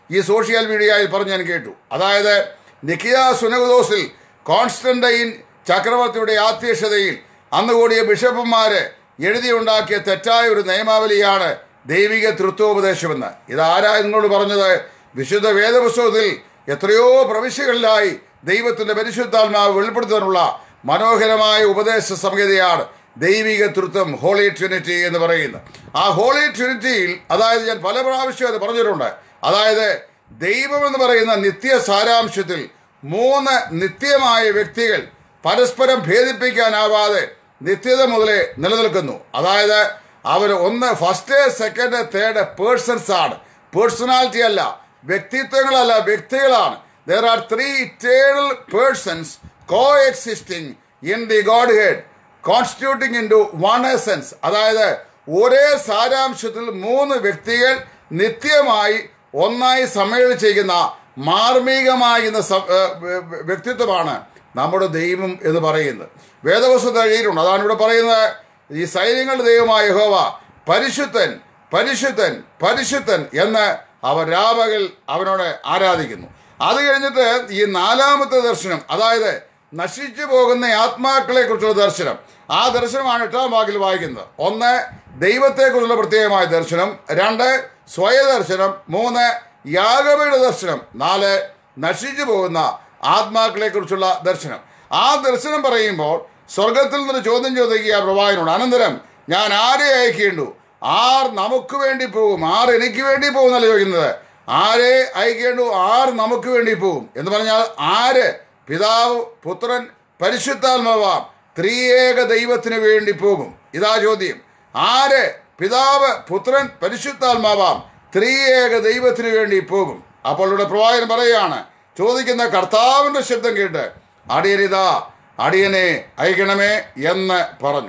ഈ സോഷ്യൽ മീഡിയയിൽ പറഞ്ഞ് ഞാൻ കേട്ടു അതായത് നിക്കിയ സുനകുദോസിൽ കോൺസ്റ്റന്റൈൻ ചക്രവർത്തിയുടെ ആധ്യക്ഷതയിൽ അന്ന് കൂടിയ ബിഷപ്പുമാര് എഴുതിയുണ്ടാക്കിയ തെറ്റായ ഒരു നിയമാവലിയാണ് ദൈവിക തൃത്വോപദേശമെന്ന് ഇത് ആരാ നിങ്ങളോട് പറഞ്ഞത് വിശുദ്ധ വേദപുസ്തകത്തിൽ എത്രയോ പ്രവിശ്യകളിലായി ദൈവത്തിന്റെ പരിശുദ്ധാത്മാവ് വെളിപ്പെടുത്താനുള്ള മനോഹരമായ ഉപദേശ സംഹിതയാണ് ദൈവിക തൃത്വം ഹോളി ട്രിനിറ്റി എന്ന് പറയുന്നത് ആ ഹോളി ട്രിനിറ്റിയിൽ അതായത് ഞാൻ പല പ്രാവശ്യം അത് പറഞ്ഞിട്ടുണ്ട് അതായത് ദൈവം എന്ന് പറയുന്ന നിത്യ സാരാംശത്തിൽ മൂന്ന് നിത്യമായ വ്യക്തികൾ പരസ്പരം ഭേദിപ്പിക്കാനാവാതെ നിത്യത മുതലേ നിലനിൽക്കുന്നു അതായത് അവർ ഒന്ന് ഫസ്റ്റ് സെക്കൻഡ് തേർഡ് പേഴ്സൺസ് ആണ് പേഴ്സണാലിറ്റി അല്ല വ്യക്തിത്വങ്ങളല്ല വ്യക്തികളാണ് there are three eternal persons coexisting in the Godhead constituting into one essence അതായത് ഒരേ സാരാംശത്തിൽ മൂന്ന് വ്യക്തികൾ നിത്യമായി ഒന്നായി സമ്മേളിച്ചിരിക്കുന്ന മാർമികമാകുന്ന സ- ഏ, വ്യ- വ്യ- വ്യക്തിത്വമാണ് നമ്മുടെ ദൈവം എന്ന് പറയുന്നത് വേദവസ്തുത എഴുതിയിട്ടുണ്ട് അതാണ് ഇവിടെ പറയുന്നത് ഈ സൈന്യങ്ങളുടെ ദൈവമായ യഹോവ പരിശുദ്ധൻ പരിശുദ്ധൻ പരിശുദ്ധൻ എന്ന് അവർ രാപകൽ അവനോട് ആരാധിക്കുന്നു അത് കഴിഞ്ഞിട്ട് ഈ നാലാമത്തെ ദർശനം അതായത് നശിച്ചു പോകുന്ന ആത്മാക്കളെ കുറിച്ചുള്ള ദർശനം ആ ദർശനമാണ് എട്ടാം വാക്കിൽ വായിക്കുന്നത് ഒന്ന് ദൈവത്തെക്കുറിച്ചുള്ള പ്രത്യേകമായ ദർശനം രണ്ട് സ്വയദർശനം മൂന്ന് യാഗവയുടെ ദർശനം നാല് നശിച്ചു പോകുന്ന ആത്മാക്കളെ കുറിച്ചുള്ള ദർശനം ആ ദർശനം പറയുമ്പോൾ സ്വർഗത്തിൽ നിന്ന് ചോദ്യം ചോദിക്കുക പ്രവാചകനോട് അനന്തരം ഞാൻ ആരെ അയക്കേണ്ടു ആർ നമുക്ക് വേണ്ടി പോകും ആർ എനിക്ക് വേണ്ടി പോകും എന്നല്ല ചോദിക്കുന്നത് ആരെ അയക്കേണ്ടു ആർ നമുക്ക് വേണ്ടി പോകും എന്ന് പറഞ്ഞാൽ ആര് പിതാവ് പുത്രൻ പരിശുദ്ധാത്മാവാം ത്രിയേക ദൈവത്തിന് വേണ്ടി പോകും ഇതാ ചോദ്യം ആര് പിതാവ് പുത്രൻ പരിശുദ്ധാത്മാവാം ത്രിയേക ദൈവത്തിന് വേണ്ടി പോകും അപ്പോൾ ഇവിടെ പ്രവാചകൻ പറയുകയാണ് ചോദിക്കുന്ന കർത്താവിന്റെ ശബ്ദം കേട്ട് അടിയനിതാ അടിയനെ അയക്കണമേ എന്ന് പറഞ്ഞു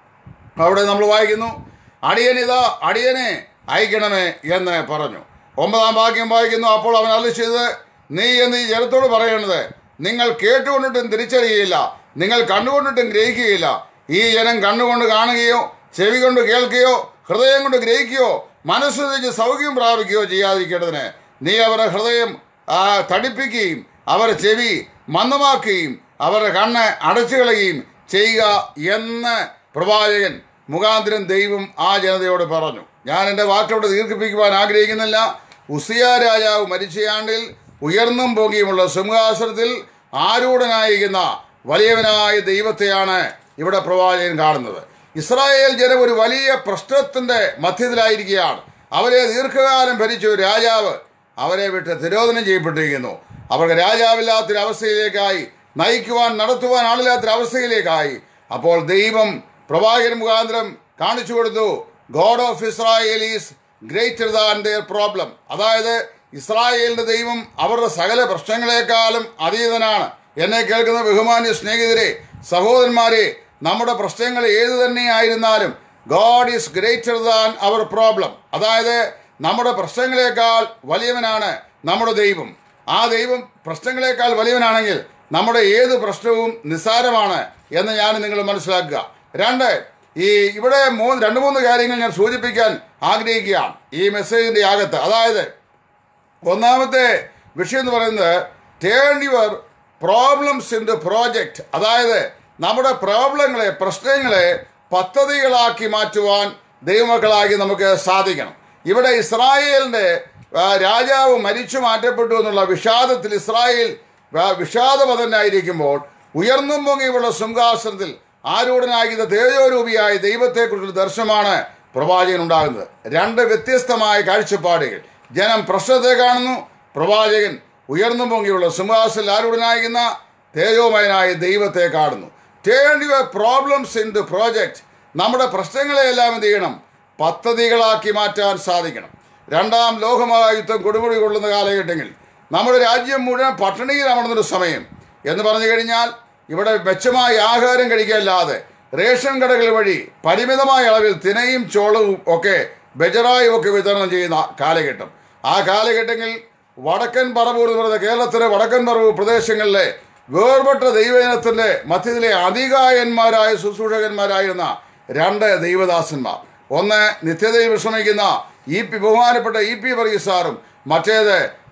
അവിടെ നമ്മൾ വായിക്കുന്നു അടിയനിതാ അടിയനെ അയക്കണമേ എന്ന് പറഞ്ഞു ഒമ്പതാം വാക്യം വായിക്കുന്നു അപ്പോൾ അവൻ അല്ല ചെയ്തത് നീ എന്ന് ഈ ജനത്തോട് പറയണത് നിങ്ങൾ കേട്ടുകൊണ്ടിട്ടും തിരിച്ചറിയുകയില്ല നിങ്ങൾ കണ്ടുകൊണ്ടിട്ടും ഗ്രഹിക്കുകയില്ല ഈ ജനം കണ്ണുകൊണ്ട് കാണുകയോ ചെവി കൊണ്ട് കേൾക്കുകയോ ഹൃദയം കൊണ്ട് ഗ്രഹിക്കുകയോ മനസ്സ് തിരിച്ച് സൗഖ്യം പ്രാപിക്കുകയോ ചെയ്യാതിരിക്കേണ്ടതിന് നീ അവരുടെ ഹൃദയം ആ, തടിപ്പിക്കുകയും അവരുടെ ചെവി മന്ദമാക്കുകയും അവരുടെ കണ്ണ് അടച്ചു കളയുകയും ചെയ്യുക എന്ന് പ്രവാചകൻ മുഖാന്തരം ദൈവം ആ ജനതയോട് പറഞ്ഞു ഞാൻ എൻ്റെ വാക്കോട് ദീർഘിപ്പിക്കുവാൻ ആഗ്രഹിക്കുന്നില്ല ഉസിയ രാജാവ് മരിച്ചയാണ്ടിൽ ഉയർന്നും പൊങ്ങിയുമുള്ള സിംഹാസനത്തിൽ ആരൂഢനായിരിക്കുന്ന വലിയവനായ ദൈവത്തെയാണ് ഇവിടെ പ്രവാചകൻ കാണുന്നത് ഇസ്രായേൽ ജനം ഒരു വലിയ പ്രശ്നത്തിന്റെ മധ്യത്തിലായിരിക്കുകയാണ് അവരെ ദീർഘകാലം ഭരിച്ച ഒരു രാജാവ് അവരെ വിട്ട് തിരോധനം ചെയ്യപ്പെട്ടിരിക്കുന്നു അവർക്ക് രാജാവില്ലാത്തൊരവസ്ഥയിലേക്കായി നയിക്കുവാൻ നടത്തുവാൻ ആളില്ലാത്തൊരവസ്ഥയിലേക്കായി അപ്പോൾ ദൈവം പ്രവാചകൻ മുഖാന്തരം കാണിച്ചു കൊടുത്തു God of Israel is greater than their problem അതായത് ഇസ്രായേലിന്റെ ദൈവം അവരുടെ സകല പ്രശ്നങ്ങളെക്കാളും അതീതനാണ് എന്നെ കേൾക്കുന്ന ബഹുമാന്യ സ്നേഹിതരെ സഹോദരന്മാരെ നമ്മുടെ പ്രശ്നങ്ങൾ ഏത് തന്നെയായിരുന്നാലും God is greater than our problem അതായത് നമ്മുടെ പ്രശ്നങ്ങളെക്കാൾ വലിയവനാണ് നമ്മുടെ ദൈവം ആ ദൈവം പ്രശ്നങ്ങളെക്കാൾ വലിയവനാണെങ്കിൽ നമ്മുടെ ഏത് പ്രശ്നവും നിസ്സാരമാണ് എന്ന് ഞാൻ നിങ്ങൾ മനസ്സിലാക്കുക രണ്ട് ഈ ഇവിടെ മൂന്ന് രണ്ട് മൂന്ന് കാര്യങ്ങൾ ഞാൻ സൂചിപ്പിക്കാൻ ആഗ്രഹിക്കുകയാണ് ഈ മെസ്സേജിന്റെ അകത്ത് അതായത് ഒന്നാമത്തെ വിഷയം എന്ന് പറയുന്നത് turn your problems in the project അതായത് നമ്മുടെ പ്രോബ്ലങ്ങളെ പ്രശ്നങ്ങളെ പദ്ധതികളാക്കി മാറ്റുവാൻ ദൈവമക്കളാക്കി നമുക്ക് സാധിക്കണം ഇവിടെ ഇസ്രായേലിന്റെ ആ, രാജാവ് മരിച്ചു മാറ്റപ്പെട്ടു എന്നുള്ള വിഷാദത്തിൽ ഇസ്രായേൽ ആ, വിഷാദപതനായിരിക്കുമ്പോൾ ഉയർന്നും പൊങ്ങിയുള്ള സിംഹാസനത്തിൽ ആരൂഢനാകുന്ന തേജോരൂപിയായ ദൈവത്തെക്കുറിച്ചുള്ള ദർശനമാണ് പ്രവാചകൻ ഉണ്ടാകുന്നത് രണ്ട് വ്യത്യസ്തമായ കാഴ്ചപ്പാടുകൾ ജനം പ്രശ്നത്തെ കാണുന്നു പ്രവാചകൻ ഉയർന്നു പൊങ്ങിയുള്ള സിംഹാസനത്തിൽ ആരൂഢനാകുന്ന തേജോമയനായ ദൈവത്തെ കാണുന്നു turn your problems in the project നമ്മുടെ പ്രശ്നങ്ങളെയെല്ലാം എന്ത് ചെയ്യണം പദ്ധതികളാക്കി മാറ്റാൻ സാധിക്കണം രണ്ടാം ലോകമഹായുദ്ധം കൊടുമുടി കൊള്ളുന്ന കാലഘട്ടങ്ങളിൽ നമ്മുടെ രാജ്യം മുഴുവൻ പട്ടിണിയിൽ അമർന്നൊരു സമയം എന്ന് പറഞ്ഞു കഴിഞ്ഞാൽ ഇവിടെ മെച്ചമായ ആഹാരം കഴിക്കല്ലാതെ റേഷൻ കടകൾ വഴി പരിമിതമായ അളവിൽ തിനയും ചോളവും ഒക്കെ ബജറായും ഒക്കെ വിതരണം ചെയ്യുന്ന കാലഘട്ടം ആ കാലഘട്ടങ്ങളിൽ വടക്കൻ പറവൂർ എന്ന് പറയുന്ന കേരളത്തിലെ വടക്കൻ പറവൂർ പ്രദേശങ്ങളിലെ വേർപെട്ട ദൈവജനത്തിന്റെ മധ്യത്തിലെ അധികായന്മാരായ ശുശ്രൂഷകന്മാരായിരുന്ന രണ്ട് ദൈവദാസന്മാർ ഒന്ന് നിത്യതയിൽ വിശ്രമിക്കുന്ന ഇ പി ബഹുമാനപ്പെട്ട ഇ പി വർഗീസ് സാറും മറ്റേത്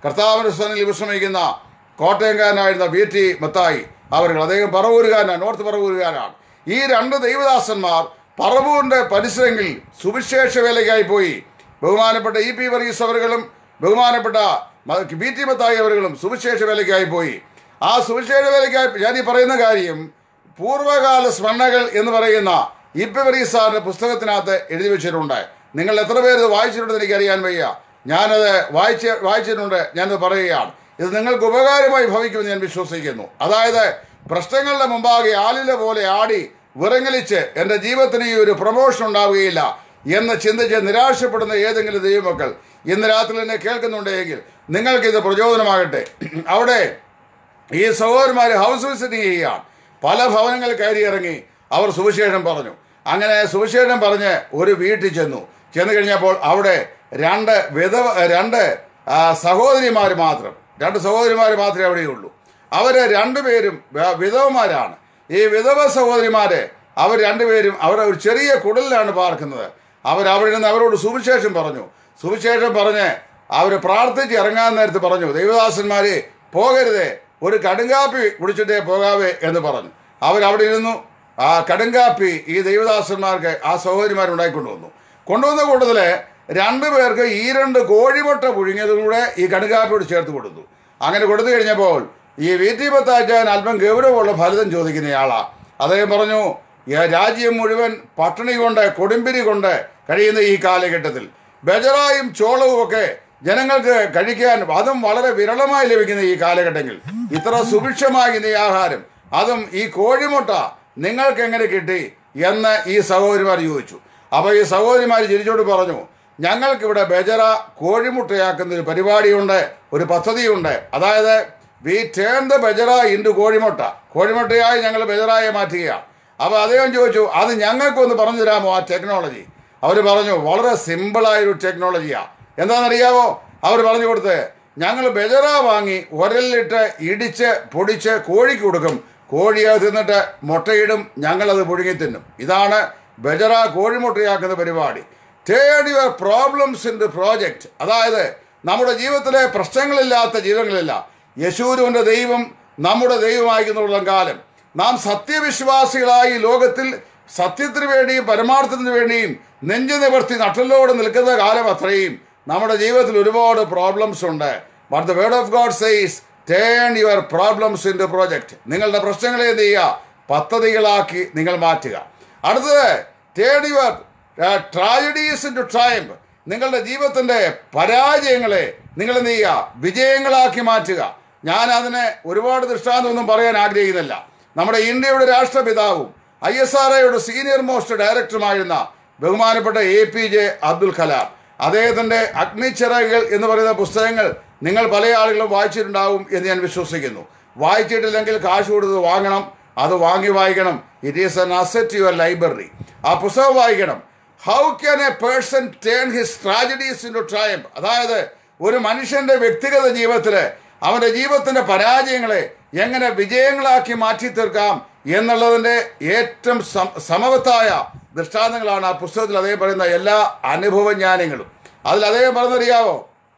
കർത്താവിന്റെ സ്ഥലത്തിൽ വിശ്രമിക്കുന്ന കോട്ടയംകാരനായിരുന്ന വി ടി മത്തായി അവർ അദ്ദേഹം പറവൂരുകാരനാണ് നോർത്ത് പറവൂരുകാരാണ് ഈ രണ്ട് ദൈവദാസന്മാർ പറവൂരിന്റെ പരിസരങ്ങളിൽ സുവിശേഷ വേലയ്ക്കായി പോയി ബഹുമാനപ്പെട്ട ഇ പി വർഗീസ് അവர்களுം ബഹുമാനപ്പെട്ട മ- ബി ടി മത്തായി അവர்களுം സുവിശേഷ വേലയ്ക്കായി പോയി ആ സുവിശേഷ വേലയ്ക്കായി ഞാൻ ഈ പറയുന്ന കാര്യം പൂർവ്വകാല സ്മരണകൾ എന്ന് പറയുന്ന ഇപ്പി വർഗീസ് സാറിന്റെ പുസ്തകത്തിനകത്ത് എഴുതി വെച്ചിട്ടുണ്ട് നിങ്ങൾ എത്ര പേര് ഇത് വായിച്ചിട്ടുണ്ടെന്ന് എനിക്കറിയാൻ വയ്യ ഞാനത് വായിച്ച് വായിച്ചിട്ടുണ്ട് ഞാനത് പറയുകയാണ് ഇത് നിങ്ങൾക്ക് ഉപകാരമായി ഭവിക്കുമെന്ന് ഞാൻ വിശ്വസിക്കുന്നു അതായത് പ്രശ്നങ്ങളുടെ മുമ്പാകെ ആലില പോലെ ആടി വിറങ്ങലിച്ച് എൻ്റെ ജീവിതത്തിന് ഈ ഒരു പ്രൊമോഷൻ ഉണ്ടാവുകയില്ല എന്ന് ചിന്തിച്ച് നിരാശപ്പെടുന്ന ഏതെങ്കിലും ദൈവമക്കൾ ഇന്ന് രാത്രി എന്നെ കേൾക്കുന്നുണ്ടെങ്കിൽ നിങ്ങൾക്കിത് പ്രചോദനമാകട്ടെ അവിടെ ഈ സഹോദരന്മാർ ഹൗസ് വിസിറ്റിംഗ് ചെയ്യുകയാണ് പല ഭവനങ്ങൾ കയറി ഇറങ്ങി അവർ സുവിശേഷം പറഞ്ഞു അങ്ങനെ സുവിശേഷം പറഞ്ഞ് ഒരു വീട്ടിൽ ചെന്നു ചെന്ന് കഴിഞ്ഞപ്പോൾ അവിടെ രണ്ട് വിധവ രണ്ട് ആ, സഹോദരിമാർ മാത്രം രണ്ട് സഹോദരിമാർ മാത്രമേ അവിടെയുള്ളൂ അവർ രണ്ടുപേരും വ- വിധവമാരാണ് ഈ വിധവ സഹോദരിമാരെ അവർ രണ്ടുപേരും അവിടെ ഒരു ചെറിയ കുടലിലാണ് പാർക്കുന്നത് അവർ അവിടെ നിന്ന് അവരോട് സുവിശേഷം പറഞ്ഞു സുവിശേഷം പറഞ്ഞ് അവർ പ്രാർത്ഥിച്ച് ഇറങ്ങാൻ നേരത്ത് പറഞ്ഞു ദൈവദാസന്മാരെ പോകരുതേ ഒരു കടുങ്കാപ്പി കുടിച്ചിട്ടേ പോകാവേ എന്ന് പറഞ്ഞു അവരവിടെ ഇരുന്നു ആ കടുങ്കാപ്പി ഈ ദൈവദാസന്മാർക്ക് ആ സഹോദരിമാർ ഉണ്ടായിക്കൊണ്ടുവന്നു കൊണ്ടുവന്ന കൂട്ടത്തില് രണ്ടു പേർക്ക് ഈ രണ്ട് കോഴിമുട്ട പുഴുങ്ങിയതുകൂടെ ഈ കടുങ്കാപ്പിയോട് ചേർത്ത് കൊടുത്തു അങ്ങനെ കൊടുത്തു കഴിഞ്ഞപ്പോൾ ഈ വി ടി പത്താച്ചാൻ അല്പം ഗൗരവമുള്ള ഫലിതം ചോദിക്കുന്നയാളാ അദ്ദേഹം പറഞ്ഞു "ഈ രാജ്യം മുഴുവൻ പട്ടിണി കൊണ്ട് കൊടുമ്പിരി കൊണ്ട് കഴിയുന്ന ഈ കാലഘട്ടത്തിൽ ബജറായും ചോളവും ഒക്കെ ജനങ്ങൾക്ക് കഴിക്കാൻ അതും വളരെ വിരളമായി ലഭിക്കുന്ന ഈ കാലഘട്ടങ്ങളിൽ ഇത്ര സുഭിക്ഷമാകുന്ന ഈ ആഹാരം അതും ഈ കോഴിമുട്ട നിങ്ങൾക്ക് എങ്ങനെ കിട്ടി എന്ന് ഈ സഹോദരിമാർ ചോദിച്ചു അപ്പോൾ ഈ സഹോദരിമാർ ചിരിച്ചോട് പറഞ്ഞു ഞങ്ങൾക്കിവിടെ ബജറ കോഴിമുട്ടയാക്കുന്ന ഒരു പരിപാടിയുണ്ട് ഒരു പദ്ധതിയുണ്ട് അതായത് we turn the bajra into കോഴിമുട്ട കോഴിമുട്ടയായി ഞങ്ങൾ ബജറായെ മാറ്റുകയാണ് അപ്പോൾ അദ്ദേഹം ചോദിച്ചു അത് ഞങ്ങൾക്കൊന്ന് പറഞ്ഞു തരാമോ ആ ടെക്നോളജി അവർ പറഞ്ഞു വളരെ സിമ്പിളായൊരു ടെക്നോളജിയാണ് എന്താണെന്നറിയാമോ അവർ പറഞ്ഞു കൊടുത്ത് ഞങ്ങൾ ബജറ വാങ്ങി ഉരലിലിട്ട് ഇടിച്ച് പൊടിച്ച് കോഴിക്ക് കൊടുക്കും കോഴി അത് തിന്നിട്ട് മുട്ടയിടും ഞങ്ങളത് പുഴുങ്ങി തിന്നും ഇതാണ് ബജറ കോഴിമുട്ടയാക്കുന്ന പരിപാടി turn your problems in the project അതായത് നമ്മുടെ ജീവിതത്തിലെ പ്രശ്നങ്ങളില്ലാത്ത ജീവിതങ്ങളില്ല യശൂരുവിൻ്റെ ദൈവം നമ്മുടെ ദൈവമായിരിക്കുന്നുള്ള കാലം നാം സത്യവിശ്വാസികളായി ലോകത്തിൽ സത്യത്തിന് വേണ്ടിയും പരമാർത്ഥത്തിന് വേണ്ടിയും നെഞ്ചു നിവർത്തി നട്ടലോട് നിൽക്കുന്ന കാലം അത്രയും നമ്മുടെ ജീവിതത്തിൽ ഒരുപാട് പ്രോബ്ലംസ് ഉണ്ട് but the word of God says turn your problems into project നിങ്ങളുടെ പ്രശ്നങ്ങളെ എന്ത് ചെയ്യുക പദ്ധതികളാക്കി നിങ്ങൾ മാറ്റുക അടുത്തത് turn your tragedies into triumph നിങ്ങളുടെ ജീവിതത്തിന്റെ പരാജയങ്ങളെ നിങ്ങൾ എന്ത് ചെയ്യുക വിജയങ്ങളാക്കി മാറ്റുക ഞാൻ അതിന് ഒരുപാട് ദൃഷ്ടാന്തമൊന്നും പറയാൻ ആഗ്രഹിക്കുന്നില്ല നമ്മുടെ ഇന്ത്യയുടെ രാഷ്ട്രപിതാവും ഐ എസ് ആർ ഐയുടെ സീനിയർ മോസ്റ്റ് ഡയറക്ടറുമായിരുന്ന ബഹുമാനപ്പെട്ട A P J Abdul Kalam അദ്ദേഹത്തിന്റെ അഗ്നിച്ചിറകുകൾ എന്ന് പറയുന്ന പുസ്തകങ്ങൾ നിങ്ങൾ പല ആളുകളും വായിച്ചിട്ടുണ്ടാവും എന്ന് ഞാൻ വിശ്വസിക്കുന്നു വായിച്ചിട്ടില്ലെങ്കിൽ കാശ് കൊടുത്ത് വാങ്ങണം അത് വാങ്ങി വായിക്കണം it is an asset your library ആ പുസ്തകം വായിക്കണം how can a person turn his tragedies into triumph അതായത് ഒരു മനുഷ്യന്റെ വ്യക്തിഗത ജീവിതത്തിൽ അവന്റെ ജീവിതത്തിന്റെ പരാജയങ്ങളെ എങ്ങനെ വിജയങ്ങളാക്കി മാറ്റി തീർക്കാം എന്നുള്ളതിന്റെ ഏറ്റവും സം- സമവത്തായ ദൃഷ്ടാന്തങ്ങളാണ് ആ പുസ്തകത്തിൽ അദ്ദേഹം പറയുന്ന എല്ലാ അനുഭവജ്ഞാനങ്ങളും അതിൽ അദ്ദേഹം പറഞ്ഞറിയാവോ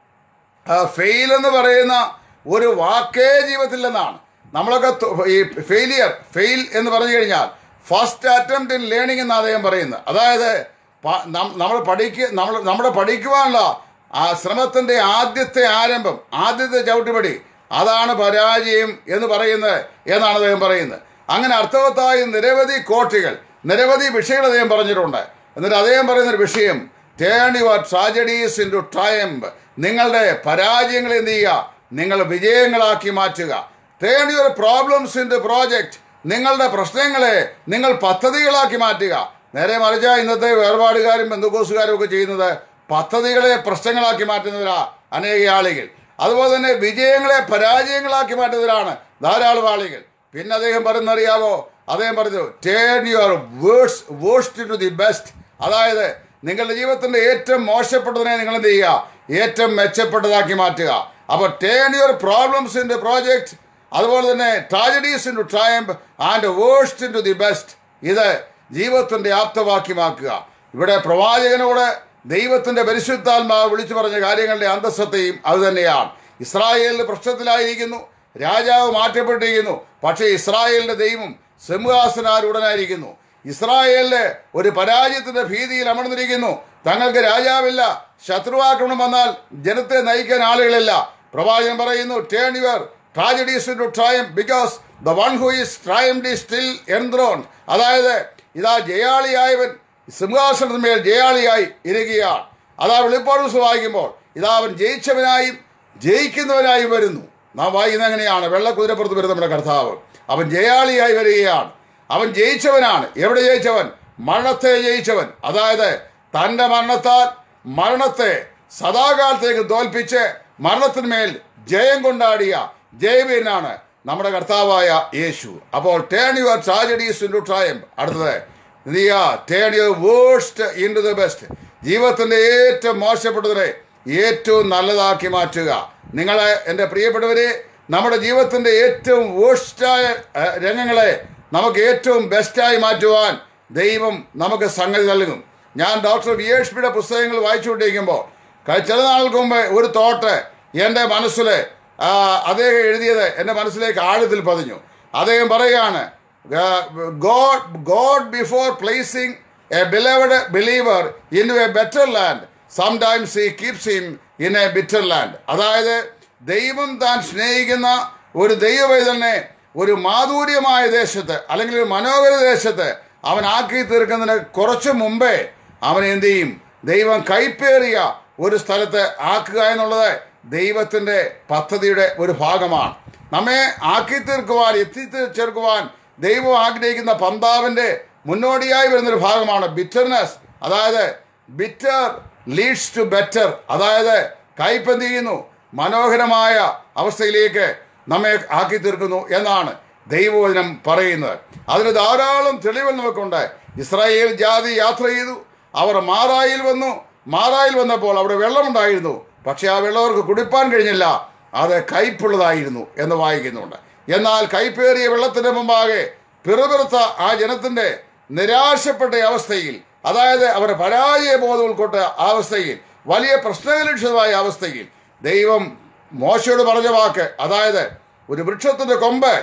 ഫെയിൽ എന്ന് പറയുന്ന ഒരു വാക്കേ ജീവിതത്തിലെന്നാണ് നമ്മളൊക്കെ തു- ഈ ഫെയിലിയർ ഫെയിൽ എന്ന് പറഞ്ഞു കഴിഞ്ഞാൽ ഫസ്റ്റ് അറ്റംപ്റ്റ് ഇൻ ലേണിംഗ് എന്ന് അദ്ദേഹം പറയുന്നത് അതായത് പ- നം- നമ്മൾ പഠിക്ക നമ്മൾ നമ്മുടെ പഠിക്കുവാനുള്ള ആ ശ്രമത്തിന്റെ ആദ്യത്തെ ആരംഭം ആദ്യത്തെ ചവിട്ടുപടി അതാണ് പരാജയം എന്ന് പറയുന്നത് എന്നാണ് അദ്ദേഹം പറയുന്നത് അങ്ങനെ അർത്ഥവത്തായ നിരവധി കോട്ടികൾ നിരവധി വിഷയങ്ങൾ അദ്ദേഹം പറഞ്ഞിട്ടുണ്ട് എന്നിട്ട് അദ്ദേഹം പറയുന്ന ഒരു വിഷയം turn your tragedies into triumph നിങ്ങളുടെ പരാജയങ്ങൾ എന്ത് ചെയ്യുക നിങ്ങൾ വിജയങ്ങളാക്കി മാറ്റുക turn your problems into project നിങ്ങളുടെ പ്രശ്നങ്ങളെ നിങ്ങൾ പദ്ധതികളാക്കി മാറ്റുക നേരെ മറിച്ച ഇന്നത്തെ വേർപാടുകാരും ബന്ധുക്കോസുകാരും ഒക്കെ ചെയ്യുന്നത് പദ്ധതികളെ പ്രശ്നങ്ങളാക്കി മാറ്റുന്നവരാ അനേക ആളുകൾ അതുപോലെ തന്നെ വിജയങ്ങളെ പരാജയങ്ങളാക്കി മാറ്റുന്നവരാണ് ധാരാളം ആളുകൾ പിന്നെ അദ്ദേഹം പറയുന്നറിയാവോ അദ്ദേഹം പറഞ്ഞു turn your worse worst to the best അതായത് നിങ്ങളുടെ ജീവിതത്തിന്റെ ഏറ്റവും മോശപ്പെട്ടതിനെ നിങ്ങൾ എന്ത് ചെയ്യുക ഏറ്റവും മെച്ചപ്പെട്ടതാക്കി മാറ്റുക അപ്പോൾ turn your problems in project അതുപോലെ തന്നെ tragedies into triumph and worst into the best ഇത് ജീവിതത്തിന്റെ ആപ്തവാക്യമാക്കുക ഇവിടെ പ്രവാചകനോട് ദൈവത്തിന്റെ പരിശുദ്ധാത്മാവ് വിളിച്ചു പറഞ്ഞ കാര്യങ്ങളുടെ അന്തസ്സത്തെയും അത് തന്നെയാണ് ഇസ്രായേലിന്റെ പ്രശ്നത്തിലായിരിക്കുന്നു രാജാവ് മാറ്റപ്പെട്ടിരിക്കുന്നു പക്ഷേ ഇസ്രായേലിന്റെ ദൈവം സിംഹാസനാരൂഢനായിരിക്കുന്നു ഇസ്രായേലില് ഒരു പരാജയത്തിന്റെ ഭീതിയിൽ അമർന്നിരിക്കുന്നു തങ്ങൾക്ക് രാജാവില്ല ശത്രുവാക്രമണം വന്നാൽ ജനത്തെ നയിക്കാൻ ആളുകളില്ല പ്രവാചകൻ പറയുന്നു turn your tragedies to triumph because the one who is triumphed is still enthrone അതായത് ഇതാ ജയാളിയായവൻ സിംഹാസനത്തിന്മേൽ ജയാളിയായി ഇരിക്കുകയാണ് അതാ വെളിപ്പാട് ദിവസം വായിക്കുമ്പോൾ ഇതാ അവൻ ജയിച്ചവനായും ജയിക്കുന്നവനായും വരുന്നു നാം വായിക്കുന്നത് എങ്ങനെയാണ് വെള്ളക്കുതിരപ്പുറത്ത് വരുന്ന നമ്മുടെ കർത്താവ് അവൻ ജയാളിയായി വരികയാണ് അവൻ ജയിച്ചവനാണ് എവിടെ ജയിച്ചവൻ മരണത്തെ ജയിച്ചവൻ അതായത് തൻ്റെ മരണത്താൽ മരണത്തെ സദാകാലത്തേക്ക് തോൽപ്പിച്ച് മരണത്തിന്മേൽ ജയം കൊണ്ടാടിയ ജയവീരനാണ് നമ്മുടെ കർത്താവായ യേശു അപ്പോൾ turn your tragedies into triumph അടുത്തത് turn your worst into the best ജീവിതത്തിന്റെ ഏറ്റവും മോശപ്പെട്ടതിനെ ഏറ്റവും നല്ലതാക്കി മാറ്റുക നിങ്ങളെ എൻ്റെ പ്രിയപ്പെട്ടവരെ നമ്മുടെ ജീവിതത്തിന്റെ ഏറ്റവും വേഴ്സ്റ്റായ ഏഹ്, രംഗങ്ങളെ നമുക്ക് ഏറ്റവും ബെസ്റ്റായി മാറ്റുവാൻ ദൈവം നമുക്ക് സംഗതി നൽകും ഞാൻ ഡോക്ടർ വി എച്ച് പിയുടെ പുസ്തകങ്ങൾ വായിച്ചുകൊണ്ടിരിക്കുമ്പോൾ ക- ചില നാൾക്ക് മുമ്പ് ഒരു തോട്ട് എൻ്റെ മനസ്സിൽ ആ, അദ്ദേഹം എഴുതിയത് എൻ്റെ മനസ്സിലേക്ക് ആഴത്തിൽ പതിഞ്ഞു അദ്ദേഹം പറയുകയാണ് God God before placing a beloved believer in a better land sometimes he keeps him in a bitter land അതായത് ദൈവം താൻ സ്നേഹിക്കുന്ന ഒരു ദൈവവേദനെ ഒരു മാധുര്യമായ ദേശത്ത് അല്ലെങ്കിൽ ഒരു മനോഹര ദേശത്ത് അവൻ ആക്കി തീർക്കുന്നതിന് കുറച്ച് മുമ്പേ അവൻ എന്ത് ചെയ്യും ദൈവം കൈപ്പേറിയ ഒരു സ്ഥലത്ത് ആക്കുക എന്നുള്ളത് ദൈവത്തിന്റെ പദ്ധതിയുടെ ഒരു ഭാഗമാണ് നമ്മെ ആക്കി തീർക്കുവാൻ എത്തി ചേർക്കുവാൻ ദൈവം ആഗ്രഹിക്കുന്ന പന്താവിന്റെ മുന്നോടിയായി വരുന്നൊരു ഭാഗമാണ് ബിറ്റർനെസ് അതായത് ബിറ്റർ ലീഡ്സ് ടു ബെറ്റർ അതായത് കൈപ്പെന്ത് ചെയ്യുന്നു മനോഹരമായ അവസ്ഥയിലേക്ക് നമ്മെ ആക്കി തീർക്കുന്നു എന്നാണ് ദൈവവചനം പറയുന്നത് അതിന് ധാരാളം തെളിവുകൾ നമുക്കുണ്ട് ഇസ്രായേൽ ജാതി യാത്ര ചെയ്തു അവർ മാറായിൽ വന്നു മാറായിൽ വന്നപ്പോൾ അവിടെ വെള്ളമുണ്ടായിരുന്നു പക്ഷെ ആ വെള്ളം അവർക്ക് കുടിപ്പാൻ കഴിഞ്ഞില്ല അത് കയ്പുള്ളതായിരുന്നു എന്ന് വായിക്കുന്നുണ്ട് എന്നാൽ കൈപ്പേറിയ വെള്ളത്തിന്റെ മുമ്പാകെ പിറുപിറുത്ത ആ ജനത്തിന്റെ നിരാശപ്പെട്ട അവസ്ഥയിൽ അതായത് അവരുടെ പരാജയ ബോധം ഉൾക്കൊണ്ട ആ അവസ്ഥയിൽ വലിയ പ്രശ്നകലുഷിതമായ അവസ്ഥയിൽ ദൈവം മോശയോട് പറഞ്ഞ വാക്ക് അതായത് ഒരു വൃക്ഷത്തിന്റെ കൊമ്പ്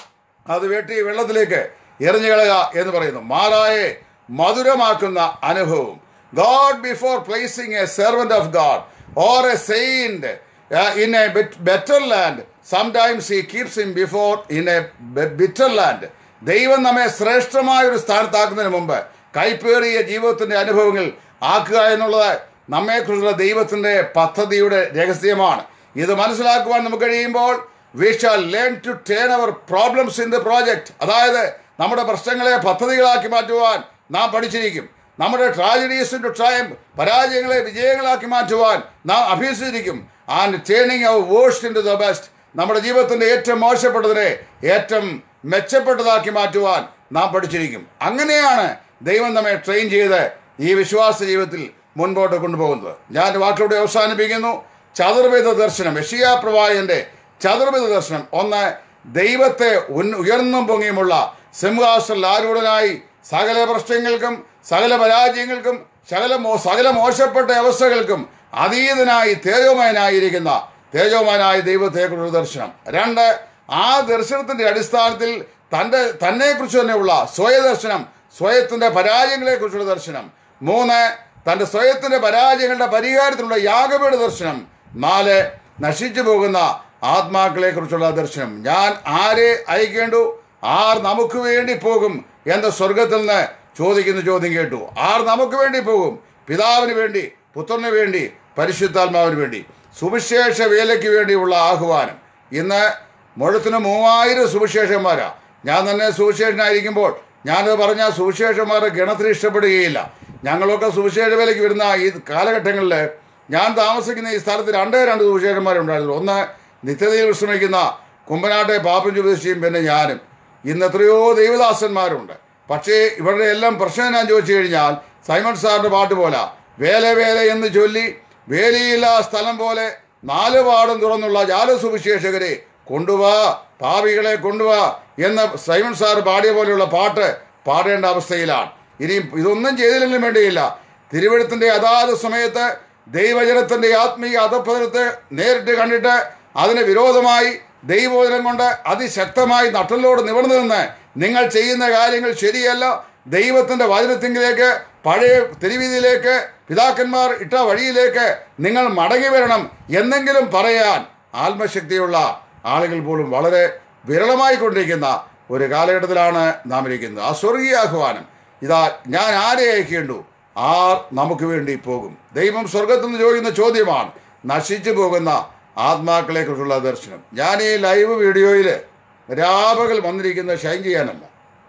അത് വെട്ടി വെള്ളത്തിലേക്ക് എറിഞ്ഞു കളയുക എന്ന് പറയുന്നു മാറായെ മധുരമാക്കുന്ന അനുഭവം God before placing a servant of God or a saint in a better land sometimes he keeps in before in a bitter land ദൈവം നമ്മെ ശ്രേഷ്ഠമായ ഒരു സ്ഥാനത്താക്കുന്നതിന് മുമ്പ് കൈപ്പേറിയ ജീവിതത്തിന്റെ അനുഭവങ്ങൾ ആക്കുക എന്നുള്ളത് നമ്മെക്കുറിച്ചുള്ള ദൈവത്തിന്റെ പദ്ധതിയുടെ രഹസ്യമാണ് ഇത് മനസ്സിലാക്കുവാൻ നമുക്ക് കഴിയുമ്പോൾ we shall learn to turn our problems in the project അതായത് നമ്മുടെ പ്രശ്നങ്ങളെ പദ്ധതികളാക്കി മാറ്റുവാൻ നാം പഠിച്ചിരിക്കും നമ്മുടെ ട്രാജഡീസ് ടു ട്രയം പരാജയങ്ങളെ വിജയങ്ങളാക്കി മാറ്റുവാൻ നാം അഭ്യസിച്ചിരിക്കും and turning our worst into the best നമ്മുടെ ജീവിതത്തിന്റെ ഏറ്റവും മോശപ്പെട്ടതിനെ ഏറ്റവും മെച്ചപ്പെട്ടതാക്കി മാറ്റുവാൻ നാം പഠിച്ചിരിക്കും അങ്ങനെയാണ് ദൈവം നമ്മെ ട്രെയിൻ ചെയ്ത് ഈ വിശ്വാസ ജീവിതത്തിൽ മുൻപോട്ട് കൊണ്ടുപോകുന്നത് ഞാൻ വാക്കിലൂടെ അവസാനിപ്പിക്കുന്നു ചതുർവേദ ദർശനം യഷിയ പ്രവാചകന്റെ ചതുർവേദ ദർശനം ഒന്ന് ദൈവത്തെ ഉൻ- ഉയർന്നും പൊങ്ങിയുമുള്ള സിംഹാസന ആരൂഢനായി സകല പ്രശ്നങ്ങൾക്കും സകല പരാജയങ്ങൾക്കും സകല മോ സകല മോശപ്പെട്ട അവസ്ഥകൾക്കും അതീതനായി തേജോമയനായിരിക്കുന്ന തേജോമയനായ ദൈവത്തെക്കുറിച്ചുള്ള ദർശനം രണ്ട് ആ ദർശനത്തിന്റെ അടിസ്ഥാനത്തിൽ തൻ്റെ തന്നെക്കുറിച്ച് തന്നെയുള്ള സ്വയദർശനം സ്വയത്തിന്റെ പരാജയങ്ങളെക്കുറിച്ചുള്ള ദർശനം മൂന്ന് തന്റെ സ്വയത്തിന്റെ പരാജയങ്ങളുടെ പരിഹാരത്തിനുള്ള യാഗപീഠ ദർശനം നാല് നശിച്ചു പോകുന്ന ആത്മാക്കളെ കുറിച്ചുള്ള ദർശനം ഞാൻ ആരെ അയക്കേണ്ടു ആർ നമുക്ക് വേണ്ടി പോകും എന്ന് സ്വർഗത്തിൽ നിന്ന് ചോദിക്കുന്ന ചോദ്യം കേട്ടു ആർ നമുക്ക് വേണ്ടി പോകും പിതാവിന് വേണ്ടി പുത്രന് വേണ്ടി പരിശുദ്ധാത്മാവിന് വേണ്ടി സുവിശേഷ വേലയ്ക്ക് വേണ്ടിയുള്ള ആഹ്വാനം ഇന്ന് മുഴത്തിന് മൂവായിരം സുവിശേഷന്മാരാ ഞാൻ തന്നെ സുവിശേഷനായിരിക്കുമ്പോൾ ഞാനത് പറഞ്ഞ സുവിശേഷന്മാരെ ഗണത്തിന് ഇഷ്ടപ്പെടുകയില്ല ഞങ്ങളൊക്കെ സുവിശേഷ വേലയ്ക്ക് വരുന്ന ഈ കാലഘട്ടങ്ങളിൽ ഞാൻ താമസിക്കുന്ന ഈ സ്ഥലത്ത് രണ്ടേ രണ്ട് സുവിശേഷന്മാരുണ്ടായിരുന്നു ഒന്ന് നിത്യതയിൽ വിശ്രമിക്കുന്ന കുമ്പനാട്ടെ പാപ്പൻ ജ്യോതിഷിയും പിന്നെ ഞാനും ഇന്ന് എത്രയോ ദൈവദാസന്മാരുണ്ട് പക്ഷേ ഇവരുടെ എല്ലാം പ്രശ്നം ഞാൻ ചോദിച്ചു കഴിഞ്ഞാൽ സൈമൺ സാറിന്റെ പാട്ട് പോലെ വേല വേല എന്ന് ചൊല്ലി വേലിയില്ല സ്ഥലം പോലെ നാല് പാടും തുറന്നുള്ള ജാലസുവിശേഷകരെ കൊണ്ടുവാ പാപികളെ കൊണ്ടുവാ എന്ന് സൈമൺ സാർ പാടിയ പോലെയുള്ള പാട്ട് പാടേണ്ട അവസ്ഥയിലാണ് ഇനി ഇതൊന്നും ചെയ്തില്ലെങ്കിലും വേണ്ടിയില്ല തിരുവഴുത്തിന്റെ അതാത് സമയത്ത് ദൈവജനത്തിന്റെ ആത്മീയ അധപ്പതനത്തെ നേരിട്ട് കണ്ടിട്ട് അതിന് വിരോധമായി ദൈവവചനം കൊണ്ട് അതിശക്തമായി നട്ടലോട് നിവർന്നു നിന്ന് നിങ്ങൾ ചെയ്യുന്ന കാര്യങ്ങൾ ശരിയല്ല ദൈവത്തിൻ്റെ വചനത്തിങ്കിലേക്ക് പഴയ തെരുവീതിയിലേക്ക് പിതാക്കന്മാർ ഇട്ട വഴിയിലേക്ക് നിങ്ങൾ മടങ്ങി വരണം എന്നെങ്കിലും പറയാൻ ആത്മശക്തിയുള്ള ആളുകൾ പോലും വളരെ വിരളമായി കൊണ്ടിരിക്കുന്ന ഒരു കാലഘട്ടത്തിലാണ് നാം ഇരിക്കുന്നത് ആ സ്വർഗീയ ആഹ്വാനം ഇതാ ഞാൻ ആരെ അയക്കേണ്ടു ആർ നമുക്ക് വേണ്ടി പോകും ദൈവം സ്വർഗത്തിൽ നിന്ന് ചോദിക്കുന്ന ചോദ്യമാണ് നശിച്ചു പോകുന്ന ആത്മാക്കളെക്കുറിച്ചുള്ള ദർശനം ഞാൻ ഈ ലൈവ് വീഡിയോയിൽ രാപകൽ വന്നിരിക്കുന്ന ഷൈൻ ചെയ്യാനല്ല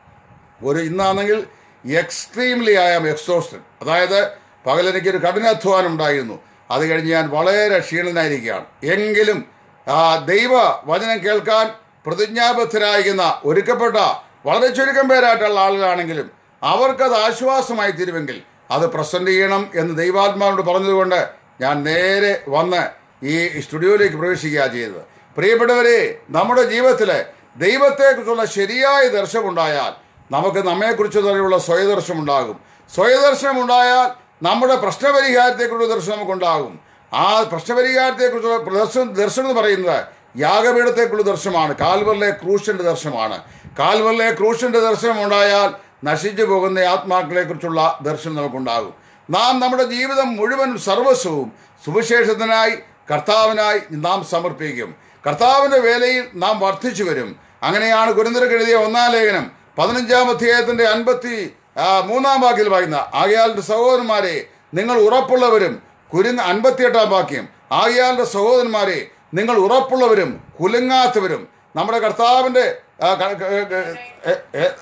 ഒരു ഇന്നാണെങ്കിൽ എക്സ്ട്രീംലി ഐ ആം എക്സോസ്റ്റഡ് അതായത് പകൽ എനിക്കൊരു കഠിനാധ്വാനം ഉണ്ടായിരുന്നു അത് കഴിഞ്ഞ് ഞാൻ വളരെ ക്ഷീണനായിരിക്കുകയാണ് എങ്കിലും ആ ദൈവ വചനം കേൾക്കാൻ പ്രതിജ്ഞാബദ്ധരായിരിക്കുന്ന ഒരുക്കപ്പെട്ട വളരെ ചുരുക്കം പേരായിട്ടുള്ള ആളുകളാണെങ്കിലും അവർക്കത് ആശ്വാസമായി തീരുമെങ്കിൽ അത് പ്രസന്റ് ചെയ്യണം എന്ന് ദൈവാത്മാവിനോട് പറഞ്ഞതുകൊണ്ട് ഞാൻ നേരെ വന്ന് ഈ സ്റ്റുഡിയോയിലേക്ക് പ്രവേശിക്കുക ചെയ്തത് പ്രിയപ്പെട്ടവരെ നമ്മുടെ ജീവിതത്തിൽ ദൈവത്തെക്കുറിച്ചുള്ള ശരിയായ ദർശനമുണ്ടായാൽ നമുക്ക് നമ്മെക്കുറിച്ച് തന്നെയുള്ള സ്വയദർശനം ഉണ്ടാകും സ്വയദർശനം ഉണ്ടായാൽ നമ്മുടെ പ്രശ്നപരിഹാരത്തെക്കുറിച്ചുള്ള ദർശനം നമുക്കുണ്ടാകും ആ പ്രശ്നപരിഹാരത്തെക്കുറിച്ചുള്ള ദർശനം ദർശനം എന്ന് പറയുന്നത് യാഗപീഠത്തെക്കുള്ള ദർശനമാണ് കാൽവറിലെ ക്രൂശന്റെ ദർശനമാണ് കാൽവറിലെ ക്രൂശന്റെ ദർശനം ഉണ്ടായാൽ നശിച്ചു പോകുന്ന ആത്മാക്കളെക്കുറിച്ചുള്ള ദർശനം നമുക്കുണ്ടാകും നാം നമ്മുടെ ജീവിതം മുഴുവൻ സർവസ്വവും സുവിശേഷത്തിനായി കർത്താവിനായി നാം സമർപ്പിക്കും കർത്താവിൻ്റെ വേലയിൽ നാം വർദ്ധിച്ചു വരും അങ്ങനെയാണ് കുരുന്തരക്ക് എഴുതിയ ഒന്നാം ലേഖനം പതിനഞ്ചാം അധ്യായത്തിന്റെ അൻപത്തി ആ, മൂന്നാം വാക്യത്തിൽ വായിക്കുന്ന ആകയാലിന്റെ സഹോദരന്മാരെ നിങ്ങൾ ഉറപ്പുള്ളവരും കുരുങ്ങ അൻപത്തിയെട്ടാം വാക്യം ആകയാലിന്റെ സഹോദരന്മാരെ നിങ്ങൾ ഉറപ്പുള്ളവരും കുലുങ്ങാത്തവരും നമ്മുടെ കർത്താവിന്റെ ആ, ക- ക- ക- എ- എ-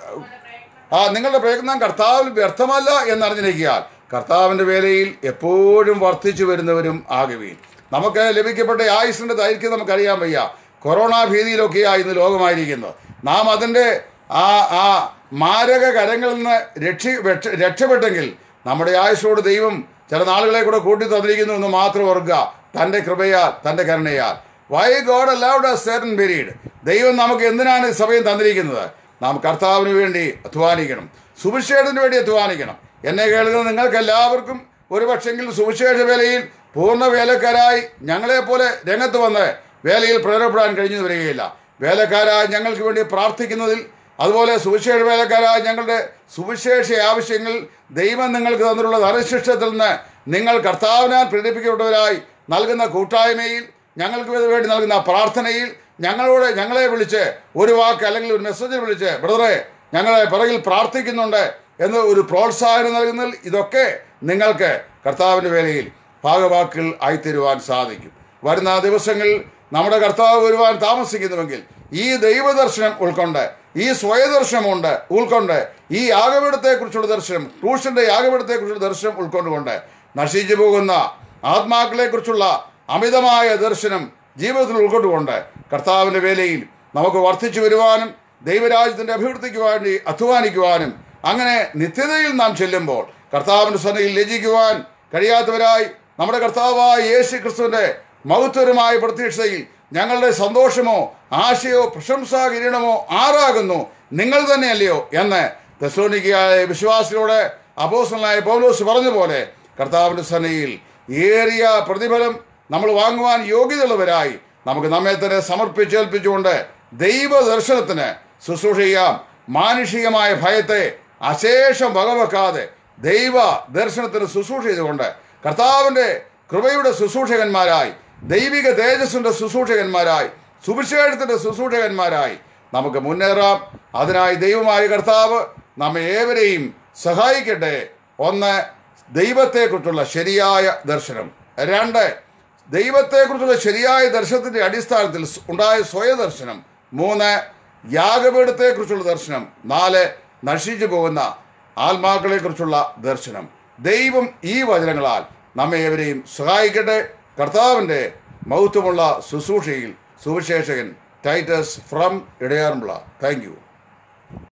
ആ നിങ്ങളുടെ പ്രയത്നം കർത്താവിൽ വ്യർത്ഥമല്ല എന്നറിഞ്ഞിരിക്കാൻ കർത്താവിൻ്റെ വേലയിൽ എപ്പോഴും വർദ്ധിച്ചു വരുന്നവരും ആകുവീൻ നമുക്ക് ലഭിക്കപ്പെട്ട ആയുസിൻ്റെ ദൈർഘ്യം നമുക്കറിയാൻ വയ്യ കൊറോണ ഭീതിയിലൊക്കെയാണ് ഇന്ന് ലോകമായിരിക്കുന്നത് നാം അതിൻ്റെ ആ ആ മാരക കരങ്ങളിൽ നിന്ന് രക്ഷി രക്ഷ- രക്ഷപ്പെട്ടെങ്കിൽ നമ്മുടെ ആയുസോട് ദൈവം ചില നാളുകളെ കൂടെ കൂട്ടി തന്നിരിക്കുന്നു എന്ന് മാത്രം ഓർക്കുക തൻ്റെ കൃപയാൽ തൻ്റെ കരുണയാൽ why God allowed a certain period ദൈവം നമുക്ക് എന്തിനാണ് ഈ സമയം തന്നിരിക്കുന്നത് നാം കർത്താവിന് വേണ്ടി അധ്വാനിക്കണം സുവിശേഷത്തിന് വേണ്ടി അധ്വാനിക്കണം എന്നെ കേൾക്കുന്ന നിങ്ങൾക്ക് എല്ലാവർക്കും ഒരു പക്ഷെങ്കിൽ സുവിശേഷ വേലയിൽ പൂർണ്ണ വേലക്കാരായി ഞങ്ങളെപ്പോലെ രംഗത്ത് വന്ന് വേലയിൽ പ്രേരപ്പെടാൻ കഴിഞ്ഞു വരികയില്ല വേലക്കാരായി ഞങ്ങൾക്ക് വേണ്ടി പ്രാർത്ഥിക്കുന്നതിൽ അതുപോലെ സുവിശേഷ വേലക്കാരായ ഞങ്ങളുടെ സുവിശേഷ ആവശ്യങ്ങൾ ദൈവം നിങ്ങൾക്ക് തന്നിട്ടുള്ള ധനശിക്ഷത്തിൽ നിന്ന് നിങ്ങൾ കർത്താവിനാൽ പ്രേരിപ്പിക്കപ്പെട്ടവരായി നൽകുന്ന കൂട്ടായ്മയിൽ ഞങ്ങൾക്ക് വേണ്ടി നൽകുന്ന പ്രാർത്ഥനയിൽ ഞങ്ങളോട് ഞങ്ങളെ വിളിച്ച് ഒരു വാക്ക് അല്ലെങ്കിൽ ഒരു മെസ്സേജ് വിളിച്ച് ബ്രദറെ ഞങ്ങളെ പിറകിൽ പ്രാർത്ഥിക്കുന്നുണ്ട് എന്ന് ഒരു പ്രോത്സാഹനം നൽകുന്നതിൽ ഇതൊക്കെ നിങ്ങൾക്ക് കർത്താവിൻ്റെ വേലയിൽ ഭാഗവാക്കുകൾ ആയിത്തരുവാൻ സാധിക്കും വരുന്ന ദിവസങ്ങളിൽ നമ്മുടെ കർത്താവ് വരുവാൻ താമസിക്കുന്നുവെങ്കിൽ ഈ ദൈവദർശനം ഉൾക്കൊണ്ട് ഈ സ്വയദർശനമുണ്ട് ഉൾക്കൊണ്ട് ഈ യാഗപീഠത്തെക്കുറിച്ചുള്ള ദർശനം ക്രൂശന്റെ യാഗപീഠത്തെക്കുറിച്ചുള്ള ദർശനം ഉൾക്കൊണ്ടുകൊണ്ട് നശിച്ചു പോകുന്ന ആത്മാക്കളെക്കുറിച്ചുള്ള അമിതമായ ദർശനം ജീവിതത്തിൽ ഉൾക്കൊണ്ടുകൊണ്ട് കർത്താവിൻ്റെ വേലയിൽ നമുക്ക് വർദ്ധിച്ചു വരുവാനും ദൈവരാജ്യത്തിൻ്റെ അഭിവൃദ്ധിക്ക് വേണ്ടി അധ്വാനിക്കുവാനും അങ്ങനെ നിത്യതയിൽ നാം ചെല്ലുമ്പോൾ കർത്താവിൻ്റെ സന്നയിൽ ലജിക്കുവാൻ കഴിയാത്തവരായി നമ്മുടെ കർത്താവായ യേശു ക്രിസ്തുവിൻ്റെ മഹത്വരമായ പ്രത്യക്ഷതയിൽ ഞങ്ങളുടെ സന്തോഷമോ ആശയോ പ്രശംസാ കിരീടമോ ആരാകുന്നു നിങ്ങൾ തന്നെയല്ലയോ എന്ന് തെസോനിക്കായ വിശ്വാസിയോട് അപ്പോസനായ പൗലോസ് പറഞ്ഞ പോലെ കർത്താവിൻ്റെ സന്നയിൽ ഏറിയ പ്രതിഫലം നമ്മൾ വാങ്ങുവാൻ യോഗ്യതയുള്ളവരായി നമുക്ക് നമ്മെ തന്നെ സമർപ്പിച്ചേൽപ്പിച്ചുകൊണ്ട് ദൈവദർശനത്തിന് ശുശ്രൂഷ ചെയ്യാം മാനുഷികമായ ഭയത്തെ അശേഷം വകവെക്കാതെ ദൈവ ദർശനത്തിന് ശുശ്രൂഷ ചെയ്തുകൊണ്ട് കർത്താവിൻ്റെ കൃപയുടെ ശുശ്രൂഷകന്മാരായി ദൈവിക തേജസ്സിൻ്റെ ശുശ്രൂഷകന്മാരായി സുവിശേഷത്തിൻ്റെ ശുശ്രൂഷകന്മാരായി നമുക്ക് മുന്നേറാം അതിനായി ദൈവമായ കർത്താവ് നമ്മെ ഏവരെയും സഹായിക്കട്ടെ ഒന്ന് ദൈവത്തെക്കുറിച്ചുള്ള ശരിയായ ദർശനം രണ്ട് ദൈവത്തെക്കുറിച്ചുള്ള ശരിയായ ദർശനത്തിന്റെ അടിസ്ഥാനത്തിൽ സ് ഉണ്ടായ സ്വയദർശനം മൂന്ന് യാഗപീഠത്തെക്കുറിച്ചുള്ള ദർശനം നാല് നശിച്ചു പോകുന്ന ആത്മാക്കളെക്കുറിച്ചുള്ള ദർശനം ദൈവം ഈ വചനങ്ങളാൽ നമ്മെ ഏവരെയും സഹായിക്കട്ടെ കർത്താവിൻ്റെ മൗത്വമുള്ള ശുശ്രൂഷയിൽ സുവിശേഷകൻ ടൈറ്റസ് ഫ്രം ഇടയാറുമുള്ള താങ്ക് യു